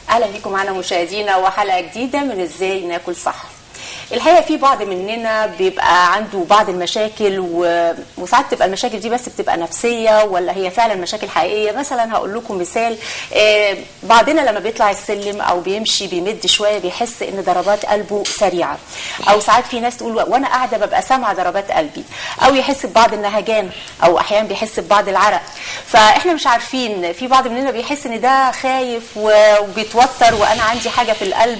اهلا بيكم معنا مشاهدينا وحلقه جديده من ازاي ناكل صح الحقيقه في بعض مننا بيبقى عنده بعض المشاكل و... وساعات تبقى المشاكل دي بس بتبقى نفسيه ولا هي فعلا مشاكل حقيقيه مثلا هقول لكم مثال آه بعضنا لما بيطلع السلم او بيمشي بيمد شويه بيحس ان ضربات قلبه سريعه او ساعات في ناس تقول وانا قاعده ببقى سامعه ضربات قلبي او يحس ببعض النهجان او احيانا بيحس ببعض العرق فاحنا مش عارفين في بعض مننا بيحس ان ده خايف وبيتوتر وانا عندي حاجه في القلب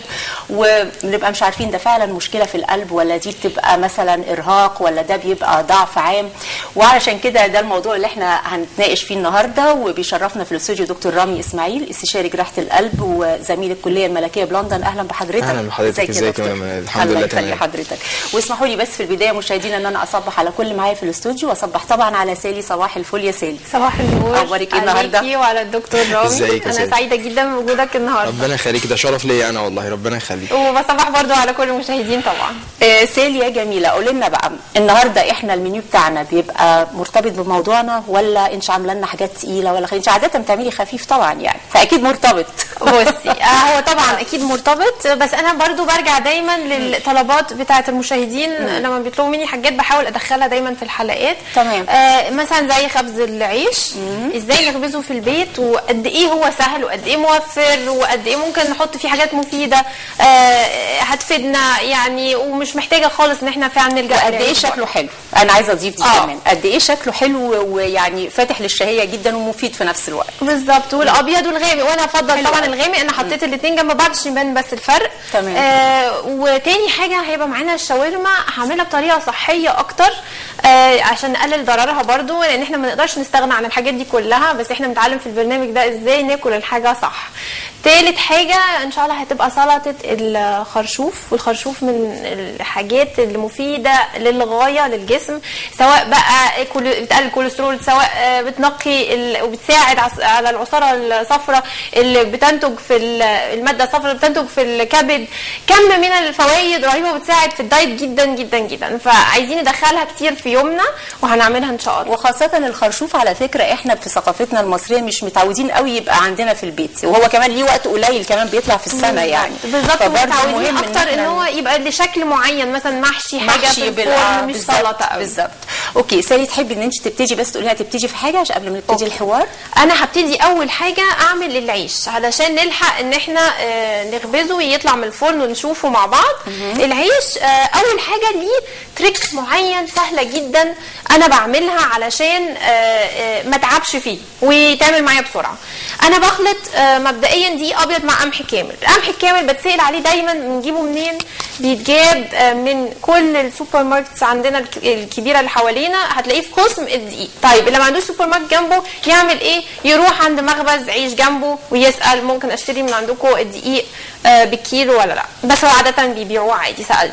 وبنبقى مش عارفين ده فعلا مشكله في القلب ولا دي بتبقى مثلا ارهاق ولا ده بيبقى ضعف عام وعلشان كده ده الموضوع اللي احنا هنتناقش فيه النهارده وبيشرفنا في الاستوديو دكتور رامي اسماعيل استشاري جراحه القلب وزميل الكليه الملكيه بلندن اهلا بحضرتك اهلا بحضرتك ازيك يا دكتور الحمد لله تمام حضرتك واسمحوا لي بس في البدايه مشاهدينا ان انا اصبح على كل معايا في الاستوديو واصبح طبعا على سالي صباح الفل يا سالي صباح النور اخبارك ايه النهارده عليكي وعلى الدكتور رامي ازيك يا انا سالي؟ سعيده جدا بوجودك النهارده ربنا يخليك ده شرف ليا انا والله ربنا يخليك وبصبح برضو على كل المشاهدين طبعا آه، سالي يا جميله قولي لنا بقى النهارده احنا المنيو بتاعنا بيبقى مرتبط بموضوعنا ولا انت عامله لنا حاجات تقيله ولا خ- انت عاده بتعملي خفيف طبعا يعني فاكيد مرتبط بصي آه، هو طبعا اكيد مرتبط بس انا برضو برجع دايما للطلبات بتاعه المشاهدين لما بيطلبوا مني حاجات بحاول ادخلها دايما في الحلقات تمام. آه مثلا زي خبز العيش ازاي نخبزه في البيت وقد ايه هو سهل وقد ايه موفر وقد ايه ممكن نحط فيه حاجات مفيده آه هتفيدنا يعني ومش محتاجه خالص ان احنا فعلا نلجا قد ايه للعيش شكله حلو انا عايزه اضيف دي آه. كمان قد ايه شكله حلو ويعني فاتح للشهيه جدا ومفيد في نفس الوقت بالظبط والابيض والغامق وانا افضل حلو طبعا أوي. الغامق انا حطيت الاثنين جنب بعض عشان يبان بس الفرق تمام. آه وتاني حاجه هيبقى معانا الشاورما هعملها بطريقه صحيه اكتر آه عشان نقلل ضررها برضو لان احنا ما نقدرش نستغنى عن الحاجات دي كلها بس احنا بنتعلم في البرنامج ده ازاي ناكل الحاجه صح تالت حاجة ان شاء الله هتبقى سلطة الخرشوف والخرشوف من الحاجات المفيدة للغاية للجسم سواء بقى كل- بتقلل الكوليسترول سواء آه، بتنقي ال- وبتساعد عس- على العصارة الصفراء اللي بتنتج في ال- المادة الصفراء اللي بتنتج في الكبد كم من الفوائد رهيبة وبتساعد في الدايت جدا جدا جدا فعايزين ندخلها كتير في يومنا وهنعملها ان شاء الله وخاصة الخرشوف على فكرة احنا في ثقافتنا المصرية مش متعودين قوي يبقى عندنا في البيت وهو كمان ليه وقت قليل كمان بيطلع في السنة يعني بالظبط فبرضه متعودين مهم اكتر ان إحنا هو يبقى لشكل معين مثلا محشي حاجه محشي في بالآ- الفرن مش بالظبط- سلطه قوي بالظبط اوكي سالي تحبي ان انت تبتدي بس تقولي لها تبتدي في حاجة عشان قبل ما نبتدي الحوار انا هبتدي اول حاجه اعمل العيش علشان نلحق ان احنا آه، نخبزه ويطلع من الفرن ونشوفه مع بعض العيش آه، اول حاجه ليه تريك معين سهله جدا انا بعملها علشان آه، آه، ما اتعبش فيه ويتعمل معايا بسرعه انا بخلط آه، مبدئيا دي ابيض مع قمح كامل القمح الكامل بتسال عليه دايما بنجيبه منين بيتجاب آه، من كل السوبر ماركتس عندنا الك- الكبيره اللي حوالينا هتلاقيه في قسم الدقيق طيب اللي ما عندوش سوبر ماركت جنبه يعمل ايه يروح عند مخبز عيش جنبه ويسال ممكن اشتري من عندكم الدقيق آه، بالكيلو ولا لا بس هو عاده بيبيعوه عادي سالت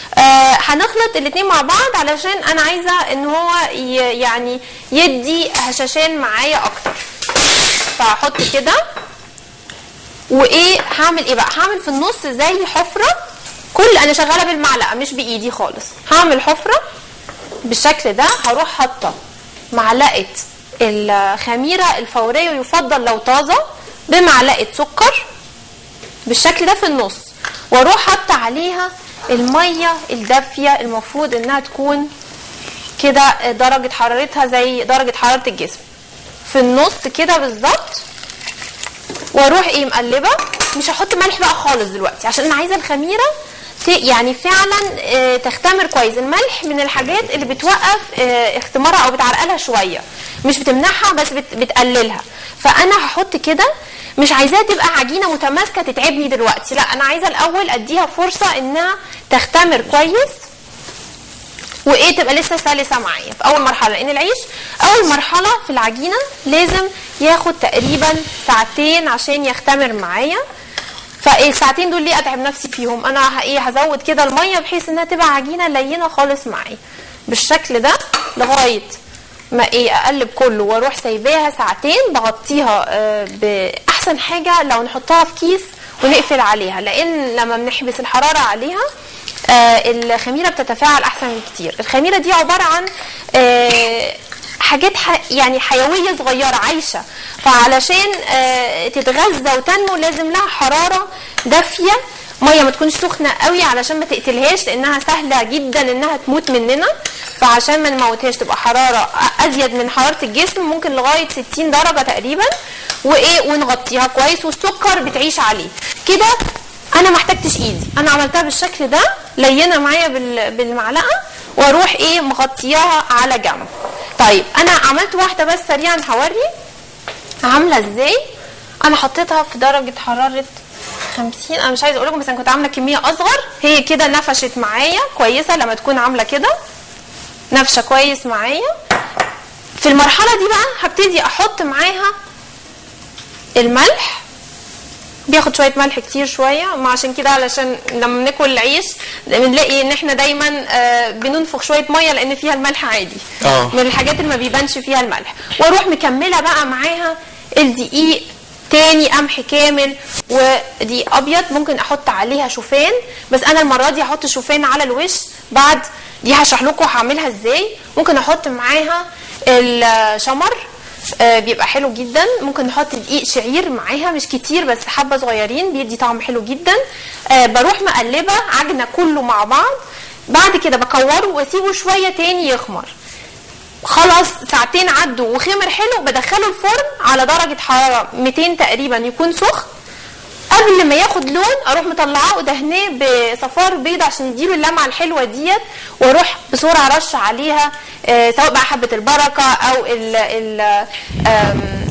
آه هنخلط الاتنين مع بعض علشان انا عايزه ان هو ي- يعني يدي هشاشان معايا اكتر فهحط كده وايه هعمل ايه بقى هعمل في النص زي حفره كل انا شغاله بالمعلقه مش بايدي خالص هعمل حفره بالشكل ده هروح حاطه معلقه الخميره الفوريه ويفضل لو طازه بمعلقه سكر بالشكل ده في النص واروح حاطه عليها الميه الدافيه المفروض انها تكون كده درجه حرارتها زي درجه حراره الجسم في النص كده بالظبط واروح ايه مقلبه مش هحط ملح بقى خالص دلوقتي عشان انا عايزه الخميره ت- يعني فعلا آه، تختمر كويس الملح من الحاجات اللي بتوقف آه، اختمارها او بتعرقلها شويه مش بتمنعها بس بت- بتقللها فانا هحط كده مش عايزاها تبقى عجينه متماسكه تتعبني دلوقتي لا انا عايزه الاول اديها فرصه انها تختمر كويس وايه تبقى لسه سلسه معايا في اول مرحله لان العيش اول مرحله في العجينه لازم ياخد تقريبا ساعتين عشان يختمر معايا فالساعتين دول ليه اتعب نفسي فيهم انا ه- ايه هزود كده الميه بحيث انها تبقى عجينه لينه خالص معايا بالشكل ده لغايه ما ايه اقلب كله واروح سايباها ساعتين بغطيها آه، باحسن حاجه لو نحطها في كيس ونقفل عليها لان لما بنحبس الحراره عليها آه، الخميره بتتفاعل احسن بكتير الخميره دي عباره عن آه، حاجات ح... يعني حيويه صغيره عايشه فعلشان آه تتغذى وتنمو لازم لها حراره دافيه ميه ما تكونش سخنه قوي علشان ما تقتلهاش لانها سهله جدا انها تموت مننا فعشان ما نموتهاش تبقى حراره ازيد من حراره الجسم ممكن لغايه 60 درجه تقريبا وايه ونغطيها كويس والسكر بتعيش عليه كده انا ما احتاجتش ايدي انا عملتها بالشكل ده لينه معايا بال- بالمعلقه واروح ايه مغطياها على جنب طيب انا عملت واحده بس سريعا هوري عامله ازاي انا حطيتها في درجه حراره 50 انا مش عايزه اقول لكم بس انا كنت عامله كميه اصغر هي كده نفشت معايا كويسه لما تكون عامله كده نفشه كويس معايا في المرحله دي بقى هبتدي احط معاها الملح بياخد شويه ملح كتير شويه ما عشان كده علشان لما بناكل العيش بنلاقي ان احنا دايما آه، بننفخ شويه ميه لان فيها الملح عادي آه. من الحاجات اللي ما بيبانش فيها الملح واروح مكمله بقى معاها الدقيق تاني قمح كامل ودقيق ابيض ممكن احط عليها شوفان بس انا المره دي هحط شوفان على الوش بعد دي هشرح لكم هعملها ازاي ممكن احط معاها الشمر آه، بيبقى حلو جدا ممكن نحط دقيق شعير معاها مش كتير بس حبه صغيرين بيدي طعم حلو جدا آه، بروح مقلبه عجنه كله مع بعض بعد كده بكوره واسيبه شويه تاني يخمر خلاص ساعتين عدوا وخمر حلو بدخله الفرن على درجه حراره 200 تقريبا يكون سخن قبل ما ياخد لون اروح مطلعاه ودهناه بصفار بيض عشان يديله اللمعه الحلوه ديت واروح بسرعه رش عليها آه، سواء بقى حبه البركه او ال ال آم،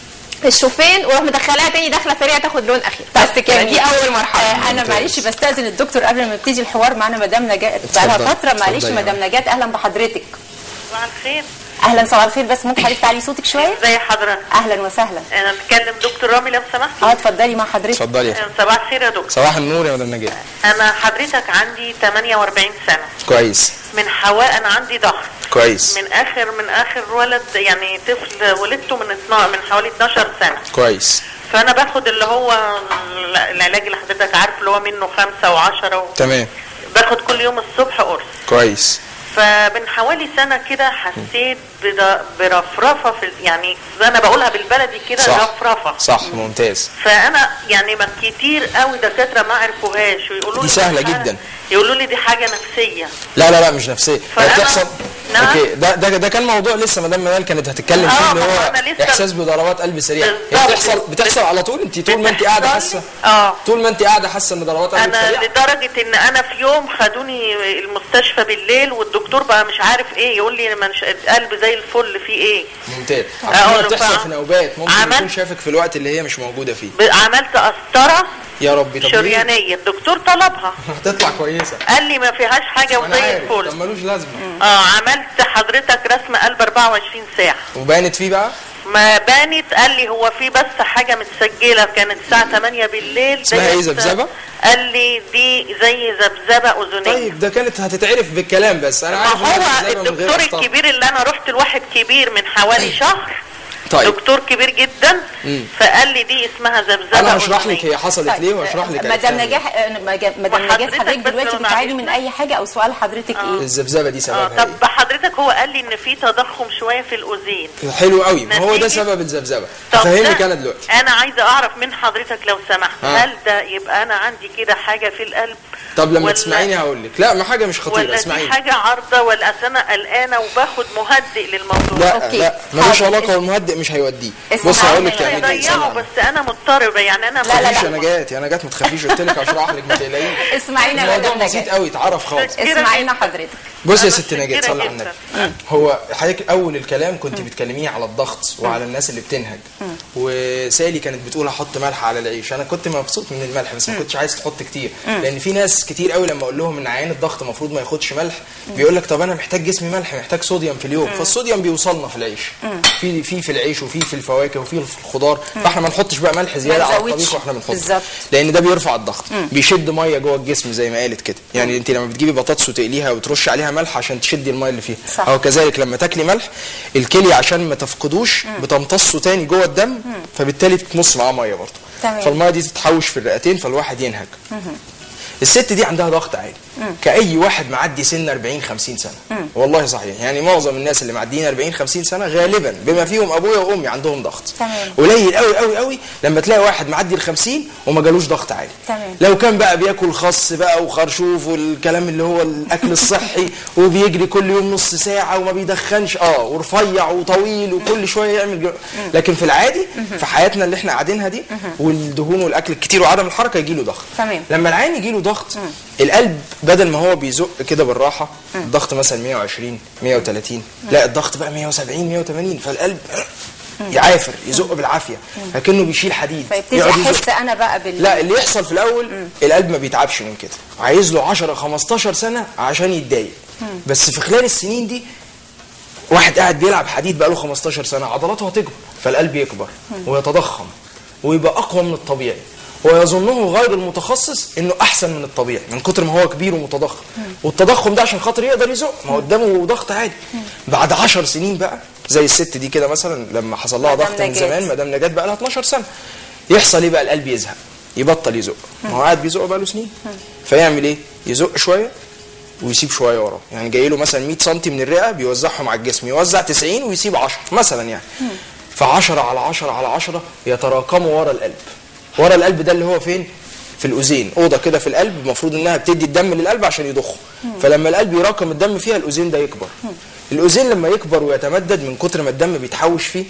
الشوفان واروح مدخلاها تاني داخله سريعه تاخد لون اخير بس كده دي اول مرحله آه انا معلش بستاذن الدكتور قبل ما نبتدي الحوار معانا مدام نجاة بقالها اتفضلي. فتره معلش اتفضلي. مدام نجاة اهلا بحضرتك صباح الخير اهلا صباح الخير بس ممكن حضرتك تعلي صوتك شويه ازي حضرتك اهلا وسهلا انا بتكلم دكتور رامي لو سمحتي اه اتفضلي مع حضرتك اتفضلي آه، صباح الخير يا دكتور صباح النور يا مدام نجاة انا حضرتك عندي 48 سنه كويس من حوالي انا عندي ضغط كويس من اخر من اخر ولد يعني طفل ولدته من 12 من حوالي 12 سنه كويس فانا باخد اللي هو العلاج اللي حضرتك عارف اللي هو منه خمسة وعشرة و... تمام باخد كل يوم الصبح قرص كويس فمن حوالي سنة كده حسيت بد- برفرفة في يعني زي انا بقولها بالبلدي كده صح رفرفة صح ممتاز فانا يعني ما كتير قوي دكاتره ما عرفوهاش ويقولوا دي لي سهلة دي حاجة- جدا. يقولوا لي دي حاجه نفسيه لا لا لا مش نفسيه فأنا- هي بتحصل نعم. اوكي ده ده ده كان موضوع لسه مدام منال كانت هتتكلم فيه آه، اللي ما هو هو أنا لسه- احساس بضربات قلب سريعه هي بالظبط. بتحصل بتحصل على طول انت طول ما انت قاعده حاسه اه طول ما انت قاعده حاسه ان ضربات قلبك انا سريعه لدرجه ان انا في يوم خدوني المستشفى بالليل والدكتور بقى مش عارف ايه يقول لي ما قلب زي الفل في ايه ممتاز أقول عشان له بتحصل بقى. في نوبات ممكن عملت- يكون شافك في الوقت اللي هي مش موجوده فيه ب- عملت قسطره يا ربي طب ليه؟ شريانيه الدكتور طلبها هتطلع كويسه قال لي ما فيهاش حاجه انا وزي عارف طب الفل ملوش لازمه اه عملت حضرتك رسم قلب 24 ساعه وبانت فيه بقى ما بانت قال لي هو في بس حاجه متسجله كانت الساعه 8 بالليل اسمها ديت- ايه، ذبذبة؟ قال لي دي زي ذبذبه اذنيه طيب ده كانت هتتعرف بالكلام بس انا ما عارف إنها هو بتتزرع من غير الدكتور أخطاء. الكبير اللي انا رحت لواحد كبير من حوالي شهر طيب دكتور كبير جدا مم. فقال لي دي اسمها ذبذبه انا هشرح لك أذنية. هي حصلت طيب، ليه وهشرح لك مدام عرفتها ليه. نجاح آه، مجا- مدام نجاح وحضرتك حضرتك بس دلوقتي لو بتعاني من معلش. اي حاجه او سؤال حضرتك ايه الذبذبه دي اه سببها طب ايه حضرتك هو قال لي ان في تضخم شويه في الاذين حلو قوي ما هو ده نتيجة- سبب الذبذبه طب هفهمك ده انا دلوقتي انا عايزه اعرف من حضرتك لو سمحت ها. هل ده يبقى انا عندي كده حاجه في القلب طب لما ولا- تسمعيني هقول لك لا ما حاجه مش خطيره ولا دي اسمعيني حاجه عارضه ولا أصل انا قلقانه وباخد مهدئ للموضوع لا أوكي. لا ملوش حاضر. علاقه والمهدئ مش هيوديه اسمع بص هقول مني. لك تعملي ايه ضيعه استنى. بس انا مضطربه يعني انا لا، لا، مفيش لا. انا جات انا جات ما تخافيش قلت لك هشرح لك ما تقلقيش اسمعينا يا الموضوع مدام بسيط نجاح قوي اتعرف خالص اسمعينا حضرتك بص يا أنا ست نجاة متشكرة صلي على جداً. النبي هو حضرتك اول الكلام كنت بتكلميني على الضغط وعلى الناس اللي بتنهج وسالي كانت بتقول احط ملح على العيش انا كنت مبسوط من الملح بس ما كنتش عايز تحط كتير لان في ناس كتير قوي لما اقول لهم ان عيان الضغط المفروض ما ياخدش ملح بيقول لك طب انا محتاج جسمي ملح محتاج صوديوم في اليوم فالصوديوم بيوصلنا في العيش في في في العيش وفي في الفواكه وفي في الخضار فاحنا ما نحطش بقى ملح زياده على نزودش. الطبيخ واحنا بنحطه بالظبط. لان ده بيرفع الضغط بيشد ميه جوه الجسم زي ما قالت كده يعني انت لما بتجيبي بطاطس وتقليها وترشي عليها ملح عشان تشدي الميه اللي فيها صح. او كذلك لما تاكلي ملح الكليه عشان ما تفقدوش بتمتصه تاني جوه الدم فبالتالي بتمص معاه ميه برضه تمام. فالميه دي تتحوش في الرئتين فالواحد ينهج الست دي عندها ضغط عالي كأي واحد معدي سن 40 50 سنة والله صحيح يعني معظم الناس اللي معديين 40 50 سنة غالبا بما فيهم ابويا وامي عندهم ضغط تمام. قليل قوي قوي قوي لما تلاقي واحد معدي ال 50 وما جالوش ضغط عالي تمام. لو كان بقى بياكل خس بقى وخرشوف والكلام اللي هو الاكل الصحي وبيجري كل يوم نص ساعه وما بيدخنش اه ورفيع وطويل وكل شويه يعمل جو... لكن في العادي في حياتنا اللي احنا قاعدينها دي والدهون والاكل الكتير وعدم الحركه يجي له ضغط تمام. لما العين يجي له ضغط القلب بدل ما هو بيزق كده بالراحه الضغط مثلا 120 130 لا الضغط بقى 170 180 فالقلب يعافر يزق بالعافيه لكنه بيشيل حديد فيبتدي يقعد يزق. احس انا بقى بال لا اللي يحصل في الاول القلب ما بيتعبش من كده عايز له 10 15 سنه عشان يتضايق بس في خلال السنين دي واحد قاعد بيلعب حديد بقاله 15 سنه عضلاته هتكبر فالقلب يكبر ويتضخم ويبقى اقوى من الطبيعي ويظنه غير المتخصص انه احسن من الطبيعي من كتر ما هو كبير ومتضخم والتضخم ده عشان خاطر يقدر يزق ما هو قدامه ضغط عادي بعد 10 سنين بقى زي الست دي كده مثلا لما حصل لها مدام ضغط من نجاة. زمان مدام نجاة بقى لها 12 سنه يحصل ايه بقى القلب يزهق يبطل يزق ما هو قاعد بيزق بقى له سنين فيعمل ايه يزق شويه ويسيب شويه وراه يعني جاي له مثلا 100 سم من الرئه بيوزعهم على الجسم يوزع 90 ويسيب 10 مثلا يعني ف10 على 10 على 10 يتراكموا ورا القلب ورا القلب ده اللي هو فين في الاذين اوضه كده في القلب المفروض انها بتدي الدم للقلب عشان يضخه فلما القلب يراكم الدم فيها الاذين ده يكبر الاذين لما يكبر ويتمدد من كتر ما الدم بيتحوش فيه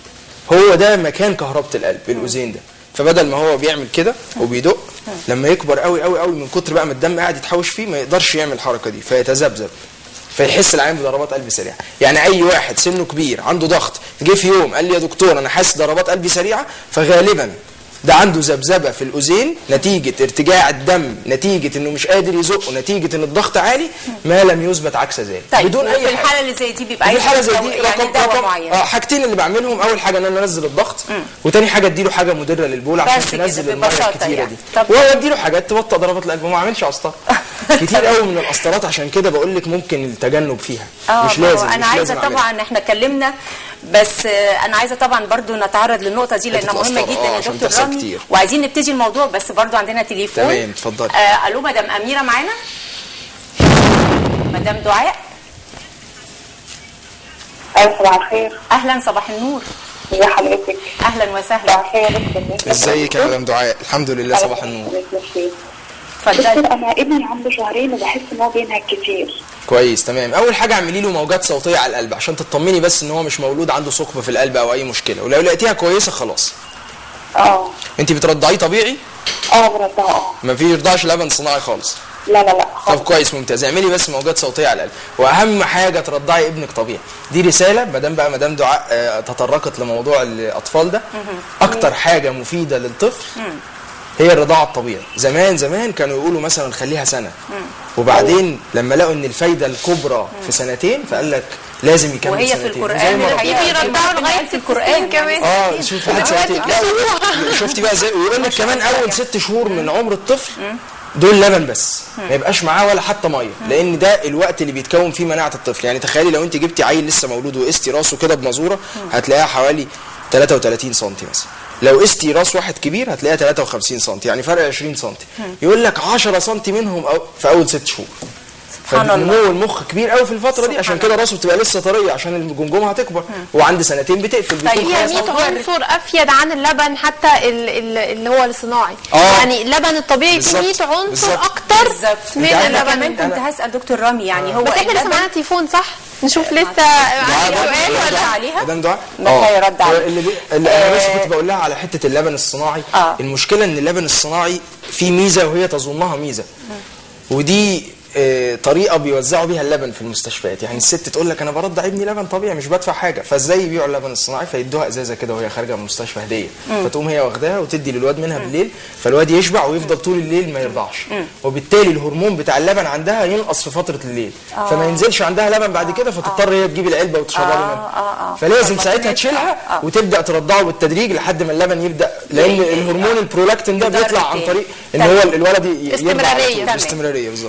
هو ده مكان كهربة القلب الاذين ده فبدل ما هو بيعمل كده وبيدق لما يكبر قوي قوي قوي من كتر بقى ما الدم قاعد يتحوش فيه ما يقدرش يعمل الحركه دي فيتذبذب فيحس العين بضربات قلب سريعه يعني اي واحد سنه كبير عنده ضغط جه في يوم قال لي يا دكتور انا حاسس ضربات قلبي سريعه فغالبا ده عنده ذبذبه في الاذين نتيجه ارتجاع الدم نتيجه انه مش قادر يزق نتيجه ان الضغط عالي ما لم يثبت عكس ذلك طيب بدون في اي حاجه الحاله اللي زي دي بيبقى في عايز الحاله زي دواء- دي يعني رقم دواء رقم معين اه حاجتين اللي بعملهم اول حاجه ان انا انزل الضغط وتاني حاجه اديله حاجه مدره للبول عشان بس كده، تنزل الميه ببساطة الكتيره يعني. دي طب- وادي له حاجات تبطئ ضربات القلب وما اعملش قسطره كتير قوي من القسطرات عشان كده بقول لك ممكن التجنب فيها اه مش ما هو لازم انا مش عايزه لازم أعملها. طبعا احنا اتكلمنا بس آه، انا عايزه طبعا برضو نتعرض للنقطه دي لانها حتة مهمه الأسطر، جدا آه، يا عشان دكتور بتحصل رامي كتير. وعايزين نبتدي الموضوع بس برضو عندنا تليفون تمام، اتفضلي. آه الو مدام اميره معانا مدام دعاء أيوة صباح الخير اهلا صباح النور ازي حضرتك اهلا صباح وسهلا الخير يا دكتور ازيك يا مدام دعاء الحمد لله صباح النور دكتور اتفضلي انا ابني عنده شهرين وبحس ان هو بينهك كتير كويس تمام اول حاجه اعملي له موجات صوتيه على القلب عشان تطمني بس ان هو مش مولود عنده ثقب في القلب او اي مشكله ولو لقيتيها كويسه خلاص اه انت بترضعيه طبيعي اه برضه اه ما بيرضعش لبن صناعي خالص لا لا لا طب خالص كويس ممتاز اعملي بس موجات صوتيه على القلب واهم حاجه ترضعي ابنك طبيعي دي رساله ما دام بقى ما دام دعاء آه، تطرقت لموضوع الاطفال ده اكتر حاجه مفيده للطفل هي الرضاعه الطبيعي زمان زمان كانوا يقولوا مثلا خليها سنه وبعدين لما لقوا ان الفايده الكبرى في سنتين فقال لك لازم يكمل وهي في سنتين القرآن زي ما الحقيقة ربنا- في زي ما بيرضعوا ربنا لغايه قال في في القرآن القران كمان اه شوف لحد سنتين لا ويقول- شفتي بقى ازاي ويقول لك كمان اول ست شهور من عمر الطفل دول لبن بس ما يبقاش معاه ولا حتى ميه لان ده الوقت اللي بيتكون فيه مناعه الطفل يعني تخيلي لو انت جبتي عيل لسه مولود وقستي راسه كده بمزوره هتلاقيها حوالي 33 سم مثلا لو قستي راس واحد كبير هتلاقيها 53 سم يعني فرق 20 سم يقول لك 10 سم منهم أو في اول ست شهور سبحان الله. فنمو المخ كبير قوي في الفتره دي عشان كده راسه بتبقى لسه طريه عشان الجمجمه هتكبر وعند سنتين بتقفل بيكون طيب، فيها خلاص 100 موضوع عنصر افيد عن اللبن حتى ال- ال- اللي هو الصناعي آه. يعني اللبن الطبيعي فيه 100 بالظبط. عنصر بالظبط. اكتر بالظبط من أنت عارفة انا اللبن كمان كنت هسال دكتور رامي يعني هو بس احنا لسه اللبن- معانا تليفون صح نشوف لسه دعاء عندي برضه؟ سؤال ولا ولا عليها؟ مدام دعاء ما آه. هيرد عليها. اللي, بي... اللي انا بس آه. كنت بقول لها على حته اللبن الصناعي آه. المشكله ان اللبن الصناعي فيه ميزه وهي تظنها ميزه ودي آه، طريقه بيوزعوا بيها اللبن في المستشفيات يعني الست تقول لك انا برضع ابني لبن طبيعي مش بدفع حاجه فازاي يبيعوا اللبن الصناعي فيدوها ازازه كده وهي خارجه من المستشفى هديه فتقوم هي واخداها وتدي للواد منها بالليل فالواد يشبع ويفضل طول الليل ما يرضعش وبالتالي الهرمون بتاع اللبن عندها ينقص في فتره الليل فما ينزلش عندها لبن بعد كده فتضطر هي تجيب العلبه وتشربها له منها آه، آه. فلازم طب ساعتها ما تشيلها آه. وتبدا ترضعه بالتدريج لحد ما اللبن يبدا لان ي- الهرمون آه. البرولاكتين ده يضرب بيطلع عن تاني. طريق ان تمام. هو الولد ي- يرضع على استمرارية. طول. تمام. باستمراريه بالظبط آه، ست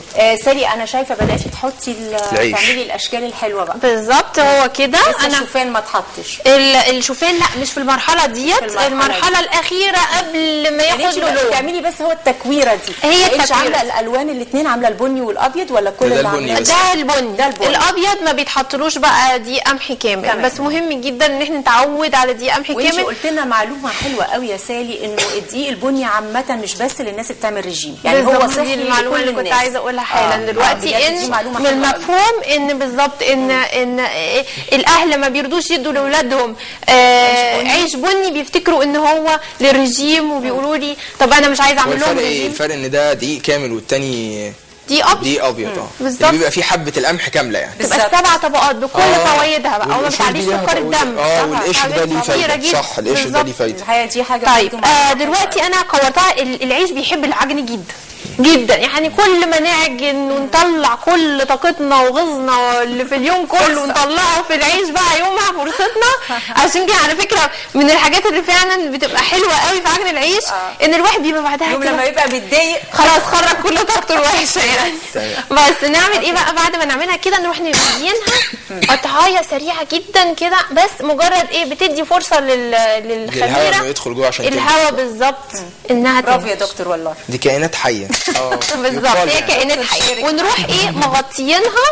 سالي انا شايفه بداتي تحطي ال- العيش. تعملي الاشكال الحلوه بقى بالظبط هو كده لسه انا الشوفان ما اتحطش ال- الشوفان لا مش في المرحله ديت في المرحلة المرحله الاخيره قبل ما يعني ياخد انت له لون بتعملي بس هو التكويره دي هي انت التكويرة. عامله الالوان الاثنين عامله البني والابيض ولا كل ده اللي البني عاملاه بس. ده البني ده البني. الابيض ما بيتحطلوش بقى دي قمح كامل تمام. بس مهم جدا ان احنا نتعود على دي قمح وانت كامل قلت لنا معلومه حلوه قوي يا سالي انه الدقيق البني عامه مش بس للناس اللي بتعمل رجيم يعني هو بالظبط، صحي دي المعلومه لكل اللي كنت الناس. عايزه اقولها حالا آه، آه، دلوقتي بجد دي ان معلومة من حلوة قوي. المفهوم ان بالظبط ان ان إيه الاهل ما بيرضوش يدوا لاولادهم آه عيش بني بيفتكروا ان هو للرجيم وبيقولوا لي طب انا مش عايزه هو اعمل لهم الفرق ايه رجيم الفرق ان ده دقيق كامل والتاني دي اب دقيق ابيض اه بالظبط. اللي بيبقى فيه حبه القمح كامله يعني تبقى بالظبط. سبع طبقات بكل آه. فوائدها بقى وما والقشر بتعليش دي ليها سكر فوائد. الدم اه صح، والقشر ده ليه حاجات فايده خطيرة جدا. صح القشر ده بالظبط. ليه فايده الحقيقه دي حاجه طيب برضو آه دلوقتي انا كورتها ال- العيش بيحب العجن جدا جدا يعني كل ما نعجن ونطلع كل طاقتنا وغيظنا اللي في اليوم كله ونطلعه في العيش بقى يومها فرصتنا عشان كده على فكره من الحاجات اللي فعلا بتبقى حلوه قوي في عجن العيش ان الواحد بيبقى بعدها يوم كده لما يبقى متضايق خلاص خرج كل طاقته الوحشه يعني تمام. بس نعمل ايه بقى بعد ما نعملها كده نروح نبينها قطعايه سريعه جدا كده بس مجرد ايه بتدي فرصه لل... للخميره للهواء إنه يدخل جوه عشان تنفع. الهواء بالظبط انها برافو يا تنفش. دكتور والله دي كائنات حيه اه بالظبط يقال هي يعني. كائنات حيه تشارك ونروح ايه مغطيينها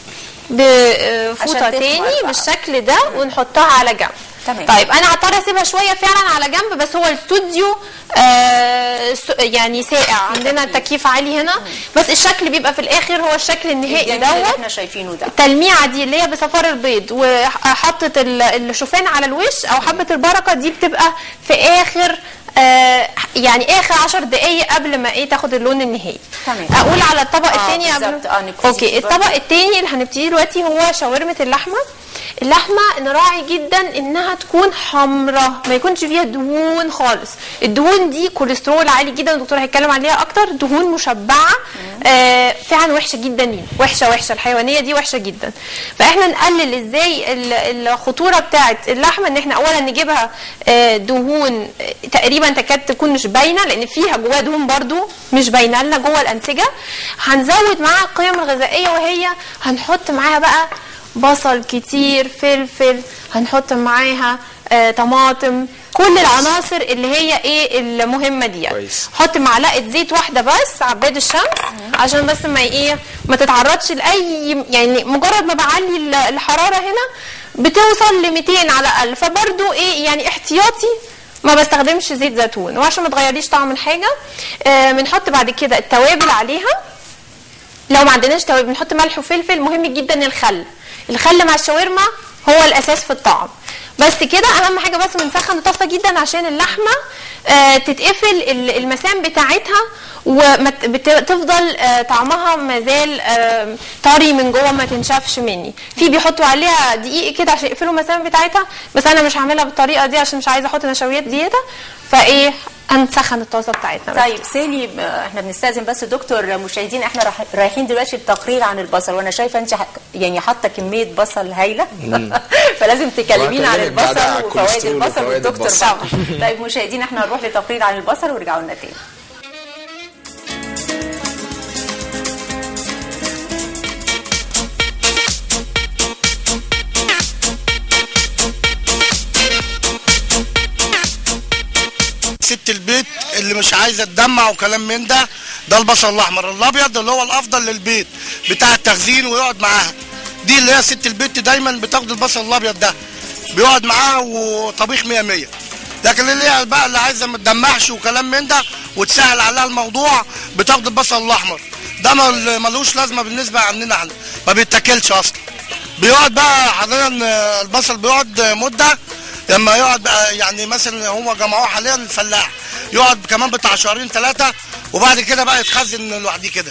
بفوطه عشان تاني تخمر بقى. بالشكل ده ونحطها على جنب تمام. طيب انا هضطر اسيبها شويه فعلا على جنب بس هو الاستوديو آه س- يعني ساقع عندنا التكييف عالي هنا بس الشكل بيبقى في الاخر هو الشكل النهائي الجميل اللي دوت احنا شايفينه ده التلميعه دي اللي هي بصفار البيض وحطت ال- الشوفان على الوش او حبه البركه دي بتبقى في اخر آه يعني اخر عشر دقايق قبل ما ايه تاخد اللون النهائي تمام. اقول على الطبق آه، الثاني بالظبط. آه، نبتدي اوكي فيه الطبق برضه. الثاني اللي هنبتدي دلوقتي هو شاورمه اللحمه اللحمه نراعي جدا انها تكون حمراء ما يكونش فيها دهون خالص الدهون دي كوليسترول عالي جدا الدكتور هيتكلم عليها اكتر دهون مشبعه آه فعلا وحشه جدا لينا وحشه وحشه الحيوانيه دي وحشه جدا فاحنا نقلل ازاي ال- الخطوره بتاعه اللحمه ان احنا اولا نجيبها آه دهون آه، تقريبا تكاد تكون مش باينه لان فيها جواها دهون برضو مش باينه لنا جوه الانسجه هنزود معاها القيم الغذائيه وهي هنحط معاها بقى بصل كتير فلفل هنحط معاها آه، طماطم كل العناصر اللي هي ايه المهمه دي كويس. حط معلقه زيت واحده بس عباد الشمس عشان بس ما ايه ما تتعرضش لاي يعني مجرد ما بعلي ال- الحراره هنا بتوصل ل 200 على الاقل فبرضو ايه يعني احتياطي ما بستخدمش زيت زيتون وعشان ما تغيريش طعم الحاجه آه بنحط بعد كده التوابل عليها لو ما عندناش توابل بنحط ملح وفلفل مهم جدا الخل الخل مع الشاورما هو الاساس في الطعم بس كده اهم حاجه بس بنسخن الطاسه جدا عشان اللحمه آه تتقفل ال- المسام بتاعتها وتفضل آه طعمها مازال آه طري من جوه ما تنشفش مني في بيحطوا عليها دقيق كده عشان يقفلوا المسام بتاعتها بس انا مش هعملها بالطريقه دي عشان مش عايزه احط نشويات زياده فايه هنسخن الطاسه بتاعتنا بس. طيب سالي آه، احنا بنستاذن بس دكتور مشاهدين احنا راح- رايحين دلوقتي التقرير عن البصل وانا شايفه انت ح- يعني حاطه كميه بصل هايله فلازم تكلمينا عن وهكلمك بعدها على البصل وفوائد الكوليسترول البصل وفوائد والدكتور البصل. طبعا طيب مشاهدين احنا هنروح لتقرير عن البصل ورجعوا لنا تاني ست البيت اللي مش عايزه تدمع وكلام من ده ده البصل الاحمر الابيض اللي هو الافضل للبيت بتاع التخزين ويقعد معاها دي اللي هي ست البيت دايما بتاخد البصل الابيض ده بيقعد معاها وطبيخ 100 100 لكن اللي هي بقى اللي عايزه ما تدمعش وكلام من ده وتسهل عليها الموضوع بتاخد البصل الاحمر ده مل- ملوش لازمه بالنسبه عننا احنا ما بيتاكلش اصلا بيقعد بقى حاليا آه، البصل بيقعد آه، مده لما يقعد بقى يعني مثلا هم جمعوه حاليا الفلاح يقعد كمان بتاع شهرين ثلاثه وبعد كده بقى يتخزن لوحده كده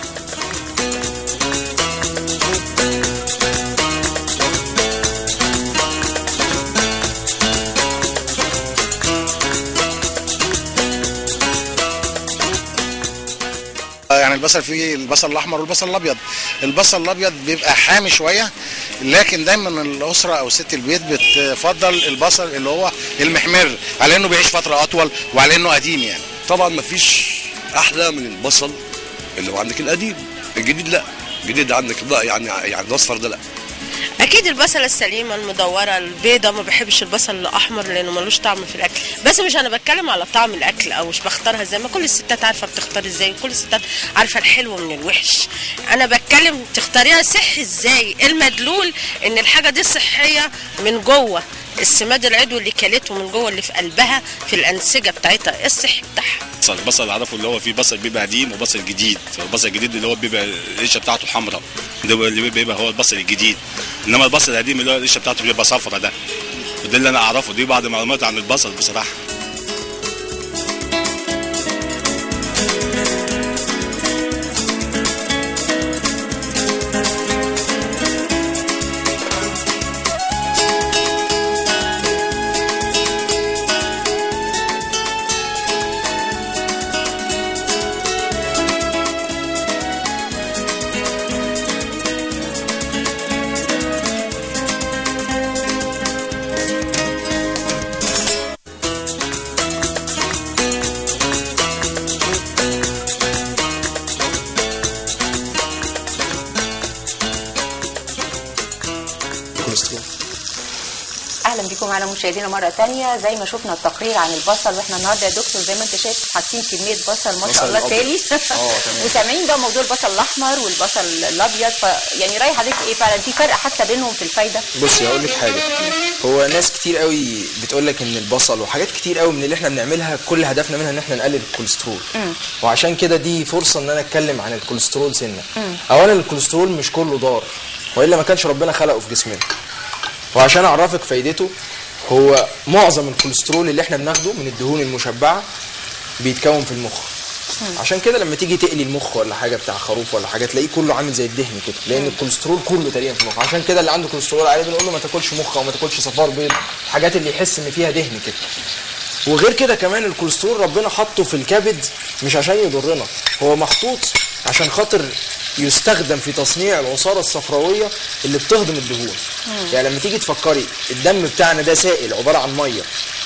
يعني البصل فيه البصل الاحمر والبصل الابيض البصل الابيض بيبقى حامي شويه لكن دايما الاسره او ست البيت بتفضل البصل اللي هو المحمر على انه بيعيش فتره اطول وعلى انه قديم يعني طبعا مفيش احلى من البصل اللي هو عندك القديم الجديد لا الجديد عندك لا يعني يعني الاصفر ده لا اكيد البصله السليمه المدوره البيضه ما بحبش البصل الاحمر لانه ملوش طعم في الاكل بس مش انا بتكلم على طعم الاكل او مش بختارها زي ما كل الستات عارفه بتختار ازاي وكل الستات عارفه الحلو من الوحش انا بتكلم تختاريها صحي ازاي المدلول ان الحاجه دي صحيه من جوه السماد العضوي اللي كلته من جوه اللي في قلبها في الانسجه بتاعتها إيه الصحي بتاعها البصل البصل اللي اعرفه اللي هو فيه بصل بيبقى قديم وبصل جديد فالبصل الجديد اللي هو بيبقى الريشه بتاعته حمراء ده اللي بيبقى هو البصل الجديد انما البصل القديم اللي هو الريشه بتاعته بيبقى صفرا ده وده اللي انا اعرفه دي بعض المعلومات عن البصل بصراحه كوليسترول اهلا بكم على مشاهدينا مره تانية زي ما شفنا التقرير عن البصل واحنا النهارده يا دكتور زي ما انت شايف حاطين كميه بصل ما بصل شاء الله الأبيض. سالي اه، تمام. وسامعين بقى موضوع البصل الاحمر والبصل الابيض ف يعني راي حضرتك ايه فعلا في فرق حتى بينهم في الفايده بصي هقول لك حاجه هو ناس كتير قوي بتقول لك ان البصل وحاجات كتير قوي من اللي احنا بنعملها كل هدفنا منها ان احنا نقلل الكوليسترول وعشان كده دي فرصه ان انا اتكلم عن الكوليسترول سنه اولا الكوليسترول مش كله ضار والا ما كانش ربنا خلقه في جسمنا وعشان اعرفك فايدته هو معظم الكوليسترول اللي احنا بناخده من الدهون المشبعه بيتكون في المخ عشان كده لما تيجي تقلي المخ ولا حاجه بتاع خروف ولا حاجه تلاقيه كله عامل زي الدهن كده لان الكوليسترول كله تقريبا في المخ عشان كده اللي عنده كوليسترول عالي بنقول له ما تاكلش مخ او ما تاكلش صفار بيض الحاجات اللي يحس ان فيها دهن كده وغير كده كمان الكوليسترول ربنا حطه في الكبد مش عشان يضرنا هو محطوط عشان خاطر يستخدم في تصنيع العصارة الصفراوية اللي بتهضم الدهون يعني لما تيجي تفكري الدم بتاعنا ده سائل عبارة عن مية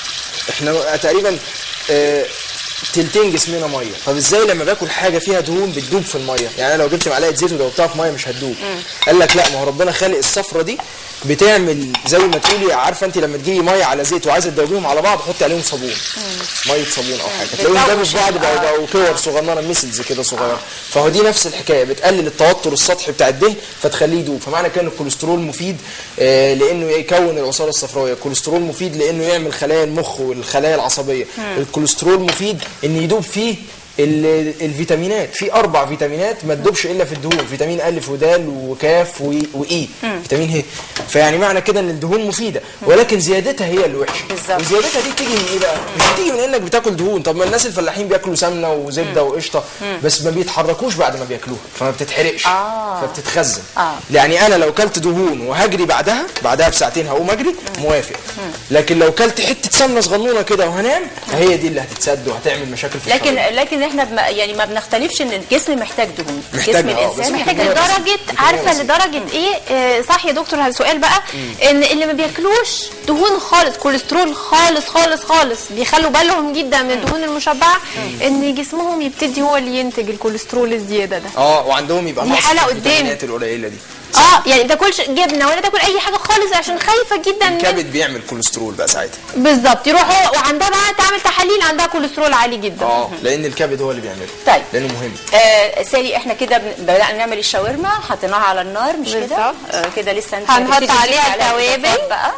احنا تقريبا آه، تلتين جسمنا ميه طب ازاي لما باكل حاجه فيها دهون بتدوب في الميه يعني انا لو جبت معلقه زيت ودوبتها في ميه مش هتدوب قال لك لا ما هو ربنا خالق الصفرة دي بتعمل زي ما تقولي عارفه انت لما تجيبي ميه على زيت وعايزه تدوبيهم على بعض حطي عليهم صابون ميه صابون او حاجه تلاقيهم دابوا في بعض بقوا بقوا كور صغننه ميسلز كده صغيره فهو دي نفس الحكايه بتقلل التوتر السطحي بتاع الدهن فتخليه يدوب فمعنى كده ان الكوليسترول مفيد آه، لانه يكون العصاره الصفراويه الكوليسترول مفيد لانه يعمل خلايا المخ والخلايا العصبيه الكوليسترول مفيد ان يدوب فيه ال- الفيتامينات في اربع فيتامينات ما تدوبش الا في الدهون فيتامين الف ودال وكاف و- واي فيتامين ه فيعني معنى كده ان الدهون مفيده ولكن زيادتها هي اللي وحشه بالظبط. وزيادتها دي بتيجي من ايه بقى مش بتيجي من انك بتاكل دهون طب ما الناس الفلاحين بياكلوا سمنه وزبده وقشطه بس ما بيتحركوش بعد ما بياكلوها فما بتتحرقش آه. فبتتخزن آه. يعني انا لو كلت دهون وهجري بعدها بعدها بساعتين هقوم اجري موافق لكن لو كلت حته سمنه صغنونه كده وهنام هي دي اللي هتتسد وهتعمل مشاكل في لكن الشرايين. لكن احنا بم يعني ما بنختلفش ان الجسم محتاج دهون محتاج، جسم آه، الانسان بس محتاج محتاج دهون. لدرجه عارفه لدرجه ايه آه، صح يا دكتور هذا سؤال بقى ان اللي ما بياكلوش دهون خالص كوليسترول خالص خالص خالص بيخلوا بالهم جدا من الدهون المشبعه ان جسمهم يبتدي هو اللي ينتج الكوليسترول الزياده ده اه وعندهم يبقى دي نقص حالة في قدامي. الفيتامينات القليله دي اه يعني ما تاكلش جبنه ولا تاكل اي حاجه خالص عشان خايفه جدا من الكبد بيعمل كوليسترول بقى ساعتها بالظبط يروح هو وعندها بقى تعمل تحاليل عندها كوليسترول عالي جدا اه لان الكبد هو اللي بيعمله طيب. لانه مهم آه سالي احنا كده بن- بدأنا نعمل الشاورما حطيناها على النار مش كده بالظبط. آه كده لسه انت هنحط هتبتدي عليها تضيفي عليها التوابل. الإضافات بقى